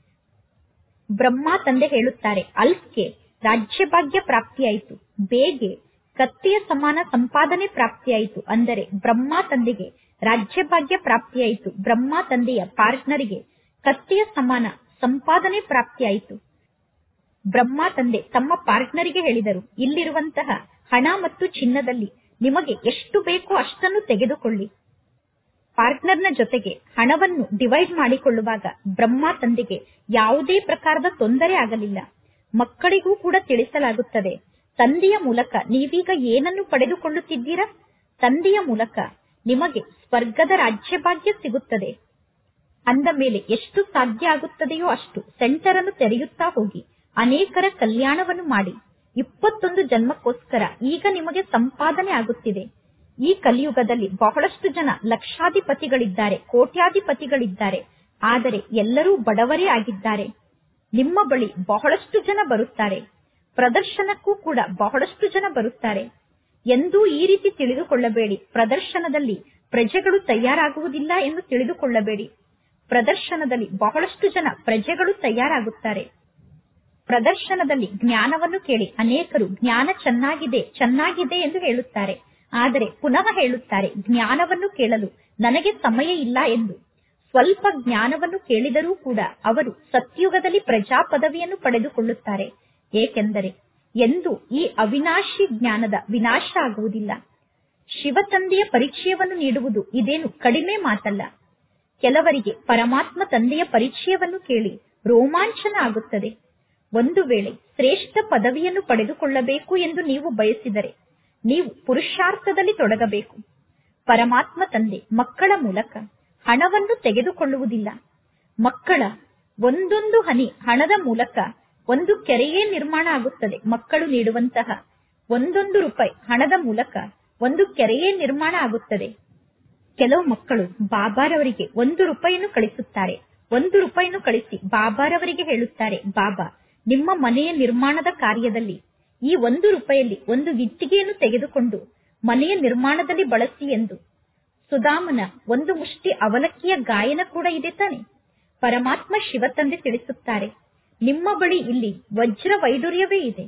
ಬ್ರಹ್ಮ ತಂದೆ ಹೇಳುತ್ತಾರೆ ಅಲ್ಫ್ಗೆ ರಾಜ್ಯ ಭಾಗ್ಯ ಪ್ರಾಪ್ತಿಯಾಯಿತು ಬೇಗೆ ಕತ್ತೆಯ ಸಮಾನ ಸಂಪಾದನೆ ಪ್ರಾಪ್ತಿಯಾಯಿತು ಅಂದರೆ ಬ್ರಹ್ಮ ತಂದೆಗೆ ರಾಜ್ಯ ಭಾಗ್ಯ ಪ್ರಾಪ್ತಿಯಾಯಿತು ಬ್ರಹ್ಮ ತಂದೆಯ ಪಾರ್ಟ್ನರಿಗೆ ಕತ್ತೆಯ ಸಮಾನ ಸಂಪಾದನೆ ಪ್ರಾಪ್ತಿಯಾಯಿತು ಬ್ರಹ್ಮ ತಂದೆ ತಮ್ಮ ಪಾರ್ಟ್ನರಿಗೆ ಹೇಳಿದರು ಇಲ್ಲಿರುವಂತಹ ಹಣ ಮತ್ತು ಚಿನ್ನದಲ್ಲಿ ನಿಮಗೆ ಎಷ್ಟು ಬೇಕೋ ಅಷ್ಟನ್ನು ತೆಗೆದುಕೊಳ್ಳಿ ಪಾರ್ಟ್ನರ್ನ ಜೊತೆಗೆ ಹಣವನ್ನು ಡಿವೈಡ್ ಮಾಡಿಕೊಳ್ಳುವಾಗ ಬ್ರಹ್ಮ ತಂದೆಗೆ ಯಾವುದೇ ಪ್ರಕಾರದ ತೊಂದರೆ ಆಗಲಿಲ್ಲ ಮಕ್ಕಳಿಗೂ ಕೂಡ ತಿಳಿಸಲಾಗುತ್ತದೆ ತಂದೆಯ ಮೂಲಕ ನೀವೀಗ ಏನನ್ನು ಪಡೆದುಕೊಳ್ಳುತ್ತಿದ್ದೀರಾ ತಂದೆಯ ಮೂಲಕ ನಿಮಗೆ ಸ್ವರ್ಗದ ರಾಜ್ಯ ಭಾಗ್ಯ ಸಿಗುತ್ತದೆ ಅಂದ ಮೇಲೆ ಎಷ್ಟು ಸಾಧ್ಯ ಆಗುತ್ತದೆಯೋ ಅಷ್ಟು ಸೆಂಟರ್ ಅನ್ನು ತೆರೆಯುತ್ತಾ ಹೋಗಿ ಅನೇಕರ ಕಲ್ಯಾಣವನ್ನು ಮಾಡಿ ಇಪ್ಪತ್ತೊಂದು ಜನ್ಮಕ್ಕೋಸ್ಕರ ಈಗ ನಿಮಗೆ ಸಂಪಾದನೆ ಆಗುತ್ತಿದೆ ಈ ಕಲಿಯುಗದಲ್ಲಿ ಬಹಳಷ್ಟು ಜನ ಲಕ್ಷಾಧಿಪತಿಗಳಿದ್ದಾರೆ ಕೋಟ್ಯಾಧಿಪತಿಗಳಿದ್ದಾರೆ ಆದರೆ ಎಲ್ಲರೂ ಬಡವರೇ ಆಗಿದ್ದಾರೆ ನಿಮ್ಮ ಬಳಿ ಬಹಳಷ್ಟು ಜನ ಬರುತ್ತಾರೆ ಪ್ರದರ್ಶನಕ್ಕೂ ಕೂಡ ಬಹಳಷ್ಟು ಜನ ಬರುತ್ತಾರೆ ಎಂದೂ ಈ ರೀತಿ ತಿಳಿದುಕೊಳ್ಳಬೇಡಿ ಪ್ರದರ್ಶನದಲ್ಲಿ ಪ್ರಜೆಗಳು ತಯಾರಾಗುವುದಿಲ್ಲ ಎಂದು ತಿಳಿದುಕೊಳ್ಳಬೇಡಿ ಪ್ರದರ್ಶನದಲ್ಲಿ ಬಹಳಷ್ಟು ಜನ ಪ್ರಜೆಗಳು ತಯಾರಾಗುತ್ತಾರೆ ಪ್ರದರ್ಶನದಲ್ಲಿ ಜ್ಞಾನವನ್ನು ಕೇಳಿ ಅನೇಕರು ಜ್ಞಾನ ಚೆನ್ನಾಗಿದೆ ಚೆನ್ನಾಗಿದೆ ಎಂದು ಹೇಳುತ್ತಾರೆ ಆದರೆ ಪುನಃ ಹೇಳುತ್ತಾರೆ ಜ್ಞಾನವನ್ನು ಕೇಳಲು ನನಗೆ ಸಮಯ ಇಲ್ಲ ಎಂದು ಸ್ವಲ್ಪ ಜ್ಞಾನವನ್ನು ಕೇಳಿದರೂ ಕೂಡ ಅವರು ಸತ್ಯುಗದಲ್ಲಿ ಪ್ರಜಾ ಪದವಿಯನ್ನು ಪಡೆದುಕೊಳ್ಳುತ್ತಾರೆ ಏಕೆಂದರೆ ಎಂದು ಈ ಅವಿನಾಶಿ ಜ್ಞಾನದ ವಿನಾಶ ಆಗುವುದಿಲ್ಲ ಶಿವತಂದೆಯ ಪರಿಚಯವನ್ನು ನೀಡುವುದು ಇದೇನು ಕಡಿಮೆ ಮಾತಲ್ಲ ಕೆಲವರಿಗೆ ಪರಮಾತ್ಮ ತಂದೆಯ ಪರಿಚಯವನ್ನು ಕೇಳಿ ರೋಮಾಂಚನ ಆಗುತ್ತದೆ ಒಂದು ವೇಳೆ ಶ್ರೇಷ್ಠ ಪದವಿಯನ್ನು ಪಡೆದುಕೊಳ್ಳಬೇಕು ಎಂದು ನೀವು ಬಯಸಿದರೆ ನೀವು ಪುರುಷಾರ್ಥದಲ್ಲಿ ತೊಡಗಬೇಕು ಪರಮಾತ್ಮ ತಂದೆ ಮಕ್ಕಳ ಮೂಲಕ ಹಣವನ್ನು ತೆಗೆದುಕೊಳ್ಳುವುದಿಲ್ಲ ಮಕ್ಕಳ ಒಂದೊಂದು ಹನಿ ಹಣದ ಮೂಲಕ ಒಂದು ಕೆರೆಯೇ ನಿರ್ಮಾಣ ಆಗುತ್ತದೆ ಮಕ್ಕಳು ನೀಡುವಂತಹ ಒಂದೊಂದು ರೂಪಾಯಿ ಹಣದ ಮೂಲಕ ಒಂದು ಕೆರೆಯೇ ನಿರ್ಮಾಣ ಆಗುತ್ತದೆ ಕೆಲವು ಮಕ್ಕಳು ಬಾಬಾರವರಿಗೆ ಒಂದು ರೂಪಾಯಿಯನ್ನು ಕಳಿಸುತ್ತಾರೆ ಒಂದು ರೂಪಾಯಿಯನ್ನು ಕಳಿಸಿ ಬಾಬಾರವರಿಗೆ ಹೇಳುತ್ತಾರೆ ಬಾಬಾ ನಿಮ್ಮ ಮನೆಯ ನಿರ್ಮಾಣದ ಕಾರ್ಯದಲ್ಲಿ ಈ ಒಂದು ರೂಪಾಯಲ್ಲಿ ಒಂದು ಇಟ್ಟಿಗೆಯನ್ನು ತೆಗೆದುಕೊಂಡು ಮನೆಯ ನಿರ್ಮಾಣದಲ್ಲಿ ಬಳಸಿ ಎಂದು ಸುಧಾಮನ ಒಂದು ಮುಷ್ಟಿ ಅವಲಕ್ಕಿಯ ಗಾಯನ ಕೂಡ ಇದೆ ತಾನೆ ಪರಮಾತ್ಮ ಶಿವತಂದೆ ತಿಳಿಸುತ್ತಾರೆ ನಿಮ್ಮ ಬಳಿ ಇಲ್ಲಿ ವಜ್ರ ವೈಡೂರ್ಯವೇ ಇದೆ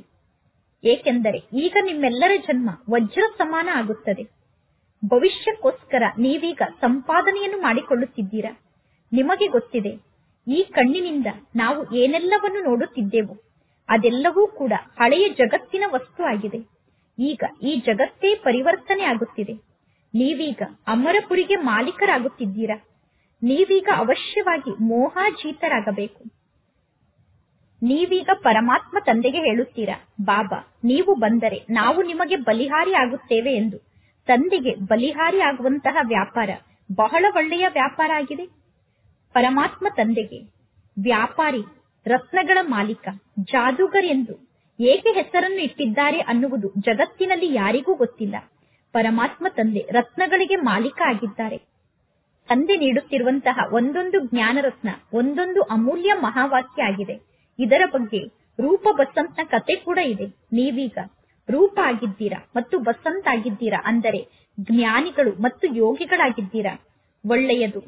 ಏಕೆಂದರೆ ಈಗ ನಿಮ್ಮೆಲ್ಲರ ಜನ್ಮ ವಜ್ರ ಸಮಾನ ಆಗುತ್ತದೆ ಭವಿಷ್ಯಕ್ಕೋಸ್ಕರ ನೀವೀಗ ಸಂಪಾದನೆಯನ್ನು ಮಾಡಿಕೊಳ್ಳುತ್ತಿದ್ದೀರಾ ನಿಮಗೆ ಗೊತ್ತಿದೆ ಈ ಕಣ್ಣಿನಿಂದ ನಾವು ಏನೆಲ್ಲವನ್ನು ನೋಡುತ್ತಿದ್ದೆವು ಅದೆಲ್ಲವೂ ಕೂಡ ಹಳೆಯ ಜಗತ್ತಿನ ವಸ್ತು ಆಗಿದೆ ಈಗ ಈ ಜಗತ್ತೇ ಪರಿವರ್ತನೆ ಆಗುತ್ತಿದೆ ನೀವೀಗ ಅಮರಪುರಿಗೆ ಮಾಲೀಕರಾಗುತ್ತಿದ್ದೀರಾ ನೀವೀಗ ಅವಶ್ಯವಾಗಿ ಮೋಹಾಜೀತರಾಗಬೇಕು ನೀವೀಗ ಪರಮಾತ್ಮ ತಂದೆಗೆ ಹೇಳುತ್ತೀರಾ ಬಾಬಾ ನೀವು ಬಂದರೆ ನಾವು ನಿಮಗೆ ಬಲಿಹಾರಿ ಆಗುತ್ತೇವೆ ಎಂದು ತಂದೆಗೆ ಬಲಿಹಾರಿ ಆಗುವಂತಹ ವ್ಯಾಪಾರ ಬಹಳ ಒಳ್ಳೆಯ ವ್ಯಾಪಾರ ಆಗಿದೆ ಪರಮಾತ್ಮ ತಂದೆಗೆ ವ್ಯಾಪಾರಿ ರತ್ನಗಳ ಮಾಲೀಕ ಜಾದೂಗರ್ ಎಂದು ಏಕೆ ಹೆಸರನ್ನು ಇಟ್ಟಿದ್ದಾರೆ ಅನ್ನುವುದು ಜಗತ್ತಿನಲ್ಲಿ ಯಾರಿಗೂ ಗೊತ್ತಿಲ್ಲ ಪರಮಾತ್ಮ ತಂದೆ ರತ್ನಗಳಿಗೆ ಮಾಲೀಕ ಆಗಿದ್ದಾರೆ ತಂದೆ ನೀಡುತ್ತಿರುವಂತಹ ಒಂದೊಂದು ಜ್ಞಾನರತ್ನ ಒಂದೊಂದು ಅಮೂಲ್ಯ ಮಹಾವಾಕ್ಯ ಆಗಿದೆ ಇದರ ಬಗ್ಗೆ ರೂಪ ಬಸಂತ್ನ ಕತೆ ಕೂಡ ಇದೆ ನೀವೀಗ ರೂಪ ಆಗಿದ್ದೀರಾ ಮತ್ತು ಬಸಂತ್ ಆಗಿದ್ದೀರಾ ಅಂದರೆ ಜ್ಞಾನಿಗಳು ಮತ್ತು ಯೋಗಿಗಳಾಗಿದ್ದೀರಾ ಒಳ್ಳೆಯದು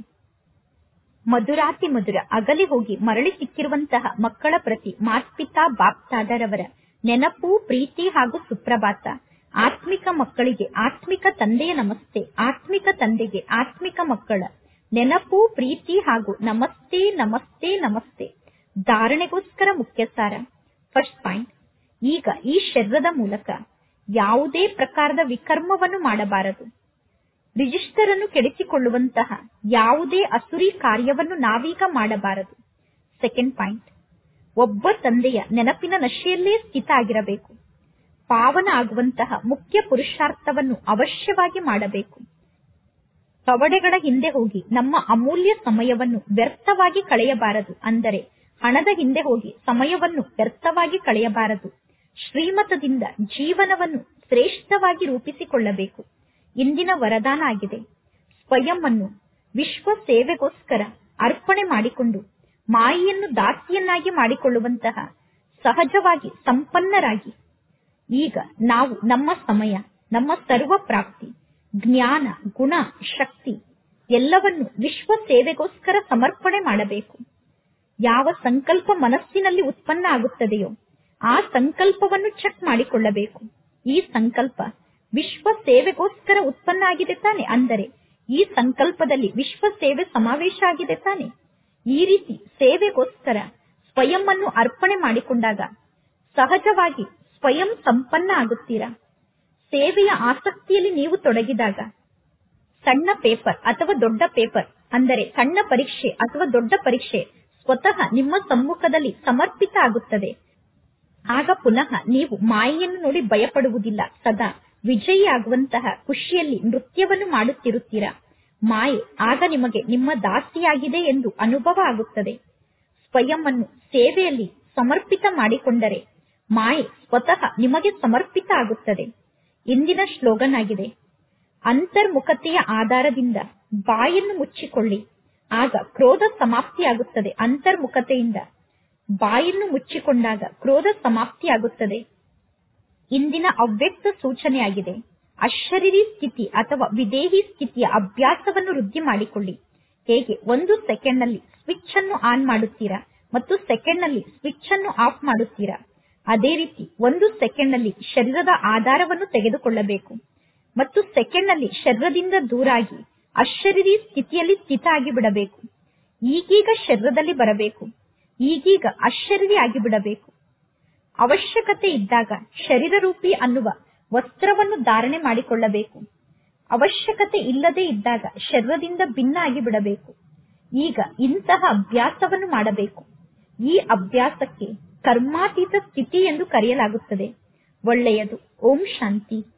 ಮಧುರಾತಿ ಮಧುರ ಅಗಲಿ ಹೋಗಿ ಮರಳಿ ಸಿಕ್ಕಿರುವಂತಹ ಮಕ್ಕಳ ಪ್ರತಿ ಮಾತ್ಪಿತಾ ಬಾಪ್ತಾದರವರ ನೆನಪು ಪ್ರೀತಿ ಹಾಗೂ ಸುಪ್ರಭಾತ ಆತ್ಮಿಕ ಮಕ್ಕಳಿಗೆ ಆತ್ಮಿಕ ತಂದೆಯ ನಮಸ್ತೆ ಆತ್ಮಿಕ ತಂದೆಗೆ ಆತ್ಮಿಕ ಮಕ್ಕಳ ನೆನಪು ಪ್ರೀತಿ ಹಾಗೂ ನಮಸ್ತೆ ನಮಸ್ತೆ ನಮಸ್ತೆ ಧಾರಣೆಗೋಸ್ಕರ ಮುಖ್ಯ ಸಾರ ಫಸ್ಟ್ ಪಾಯಿಂಟ್ ಈಗ ಈ ಶರೀರದ ಮೂಲಕ ಯಾವುದೇ ಪ್ರಕಾರದ ವಿಕರ್ಮವನ್ನು ಮಾಡಬಾರದು ರಿಜಿಸ್ಟರ್ ಅನ್ನು ಕೆಡಿಸಿಕೊಳ್ಳುವಂತಹ ಯಾವುದೇ ಅಸುರಿ ಕಾರ್ಯವನ್ನು ನಾವೀಗ ಮಾಡಬಾರದು ಸೆಕೆಂಡ್ ಪಾಯಿಂಟ್ ಒಬ್ಬ ತಂದೆಯ ನೆನಪಿನ ನಶೆಯಲ್ಲೇ ಸ್ಥಿತ ಆಗಿರಬೇಕು ಪಾವನ ಆಗುವಂತಹ ಮುಖ್ಯ ಪುರುಷಾರ್ಥವನ್ನು ಅವಶ್ಯವಾಗಿ ಮಾಡಬೇಕು ಕವಡೆಗಳ ಹಿಂದೆ ಹೋಗಿ ನಮ್ಮ ಅಮೂಲ್ಯ ಸಮಯವನ್ನು ವ್ಯರ್ಥವಾಗಿ ಕಳೆಯಬಾರದು ಅಂದರೆ ಹಣದ ಹಿಂದೆ ಹೋಗಿ ಸಮಯವನ್ನು ವ್ಯರ್ಥವಾಗಿ ಕಳೆಯಬಾರದು ಶ್ರೀಮತದಿಂದ ಜೀವನವನ್ನು ಶ್ರೇಷ್ಠವಾಗಿ ರೂಪಿಸಿಕೊಳ್ಳಬೇಕು ಇಂದಿನ ವರದಾನ ಆಗಿದೆ ಸ್ವಯಂ ಅನ್ನು ವಿಶ್ವ ಸೇವೆಗೋಸ್ಕರ ಅರ್ಪಣೆ ಮಾಡಿಕೊಂಡು ಮಾಯೆಯನ್ನು ದಾಸಿಯನ್ನಾಗಿ ಮಾಡಿಕೊಳ್ಳುವಂತಹ ಸಹಜವಾಗಿ ಸಂಪನ್ನರಾಗಿ ಈಗ ನಾವು ನಮ್ಮ ಸಮಯ ನಮ್ಮ ಸರ್ವ ಪ್ರಾಪ್ತಿ ಜ್ಞಾನ ಗುಣ ಶಕ್ತಿ ಎಲ್ಲವನ್ನು ವಿಶ್ವ ಸೇವೆಗೋಸ್ಕರ ಸಮರ್ಪಣೆ ಮಾಡಬೇಕು ಯಾವ ಸಂಕಲ್ಪ ಮನಸ್ಸಿನಲ್ಲಿ ಉತ್ಪನ್ನ ಆಗುತ್ತದೆಯೋ ಆ ಸಂಕಲ್ಪವನ್ನು ಚೆಕ್ ಮಾಡಿಕೊಳ್ಳಬೇಕು ಈ ಸಂಕಲ್ಪ ವಿಶ್ವ ಸೇವೆಗೋಸ್ಕರ ಉತ್ಪನ್ನ ಆಗಿದೆ ತಾನೆ ಅಂದರೆ ಈ ಸಂಕಲ್ಪದಲ್ಲಿ ವಿಶ್ವ ಸೇವೆ ಸಮಾವೇಶ ಆಗಿದೆ ತಾನೆ ಈ ರೀತಿ ಸೇವೆಗೋಸ್ಕರ ಸ್ವಯಂ ಅನ್ನು ಅರ್ಪಣೆ ಮಾಡಿಕೊಂಡಾಗ ಸಹಜವಾಗಿ ಸ್ವಯಂ ಸಂಪನ್ನ ಆಗುತ್ತೀರಾ ಸೇವೆಯ ಆಸಕ್ತಿಯಲ್ಲಿ ನೀವು ತೊಡಗಿದಾಗ ಸಣ್ಣ ಪೇಪರ್ ಅಥವಾ ದೊಡ್ಡ ಪೇಪರ್ ಅಂದರೆ ಸಣ್ಣ ಪರೀಕ್ಷೆ ಅಥವಾ ದೊಡ್ಡ ಪರೀಕ್ಷೆ ಸ್ವತಃ ನಿಮ್ಮ ಸಮ್ಮುಖದಲ್ಲಿ ಸಮರ್ಪಿತ ಆಗುತ್ತದೆ ಆಗ ಪುನಃ ನೀವು ಮಾಯೆಯನ್ನು ನೋಡಿ ಭಯಪಡುವುದಿಲ್ಲ ಸದಾ ವಿಜಯಿಯಾಗುವಂತಹ ಖುಷಿಯಲ್ಲಿ ನೃತ್ಯವನ್ನು ಮಾಡುತ್ತಿರುತ್ತೀರಾ ಮಾಯೆ ಆಗ ನಿಮಗೆ ನಿಮ್ಮ ದಾಸಿಯಾಗಿದೆ ಎಂದು ಅನುಭವ ಆಗುತ್ತದೆ ಸ್ವಯಂ ಅನ್ನು ಸೇವೆಯಲ್ಲಿ ಸಮರ್ಪಿತ ಮಾಡಿಕೊಂಡರೆ ಮಾಯೆ ಸ್ವತಃ ನಿಮಗೆ ಸಮರ್ಪಿತ ಆಗುತ್ತದೆ ಇಂದಿನ ಶ್ಲೋಗನ್ ಆಗಿದೆ ಅಂತರ್ಮುಖತೆಯ ಆಧಾರದಿಂದ ಬಾಯನ್ನು ಮುಚ್ಚಿಕೊಳ್ಳಿ ಆಗ ಕ್ರೋಧ ಸಮಾಪ್ತಿಯಾಗುತ್ತದೆ ಅಂತರ್ಮುಖತೆಯಿಂದ ಬಾಯನ್ನು ಮುಚ್ಚಿಕೊಂಡಾಗ ಕ್ರೋಧ ಸಮಾಪ್ತಿಯಾಗುತ್ತದೆ ಇಂದಿನ ಅವ್ಯಕ್ತ ಸೂಚನೆಯಾಗಿದೆ ಅಶರೀರಿ ಸ್ಥಿತಿ ಅಥವಾ ವಿದೇಹಿ ಸ್ಥಿತಿಯ ಅಭ್ಯಾಸವನ್ನು ವೃದ್ಧಿ ಮಾಡಿಕೊಳ್ಳಿ ಹೇಗೆ ಒಂದು ಸೆಕೆಂಡ್ ನಲ್ಲಿ ಸ್ವಿಚ್ ಅನ್ನು ಆನ್ ಮಾಡುತ್ತೀರಾ ಮತ್ತು ಸೆಕೆಂಡ್ ನಲ್ಲಿ ಸ್ವಿಚ್ ಅನ್ನು ಆಫ್ ಮಾಡುತ್ತೀರಾ ಅದೇ ರೀತಿ ಒಂದು ಸೆಕೆಂಡ್ ನಲ್ಲಿ ಶರೀರದ ಆಧಾರವನ್ನು ತೆಗೆದುಕೊಳ್ಳಬೇಕು ಮತ್ತು ಸೆಕೆಂಡ್ ನಲ್ಲಿ ಶರೀರದಿಂದ ದೂರಾಗಿ ಅಶರೀರಿ ಸ್ಥಿತಿಯಲ್ಲಿ ಸ್ಥಿತ ಆಗಿ ಬಿಡಬೇಕು ಈಗೀಗ ಶರೀರದಲ್ಲಿ ಬರಬೇಕು ಈಗೀಗ ಅಶರೀರಿ ಆಗಿ ಬಿಡಬೇಕು ಅವಶ್ಯಕತೆ ಇದ್ದಾಗ ಶರೀರ ರೂಪಿ ಅನ್ನುವ ವಸ್ತ್ರವನ್ನು ಧಾರಣೆ ಮಾಡಿಕೊಳ್ಳಬೇಕು ಅವಶ್ಯಕತೆ ಇಲ್ಲದೆ ಇದ್ದಾಗ ಶರೀರದಿಂದ ಭಿನ್ನ ಆಗಿ ಬಿಡಬೇಕು ಈಗ ಇಂತಹ ಅಭ್ಯಾಸವನ್ನು ಮಾಡಬೇಕು ಈ ಅಭ್ಯಾಸಕ್ಕೆ ಕರ್ಮಾತೀತ ಸ್ಥಿತಿ ಎಂದು ಕರೆಯಲಾಗುತ್ತದೆ ಒಳ್ಳೆಯದು ಓಂ ಶಾಂತಿ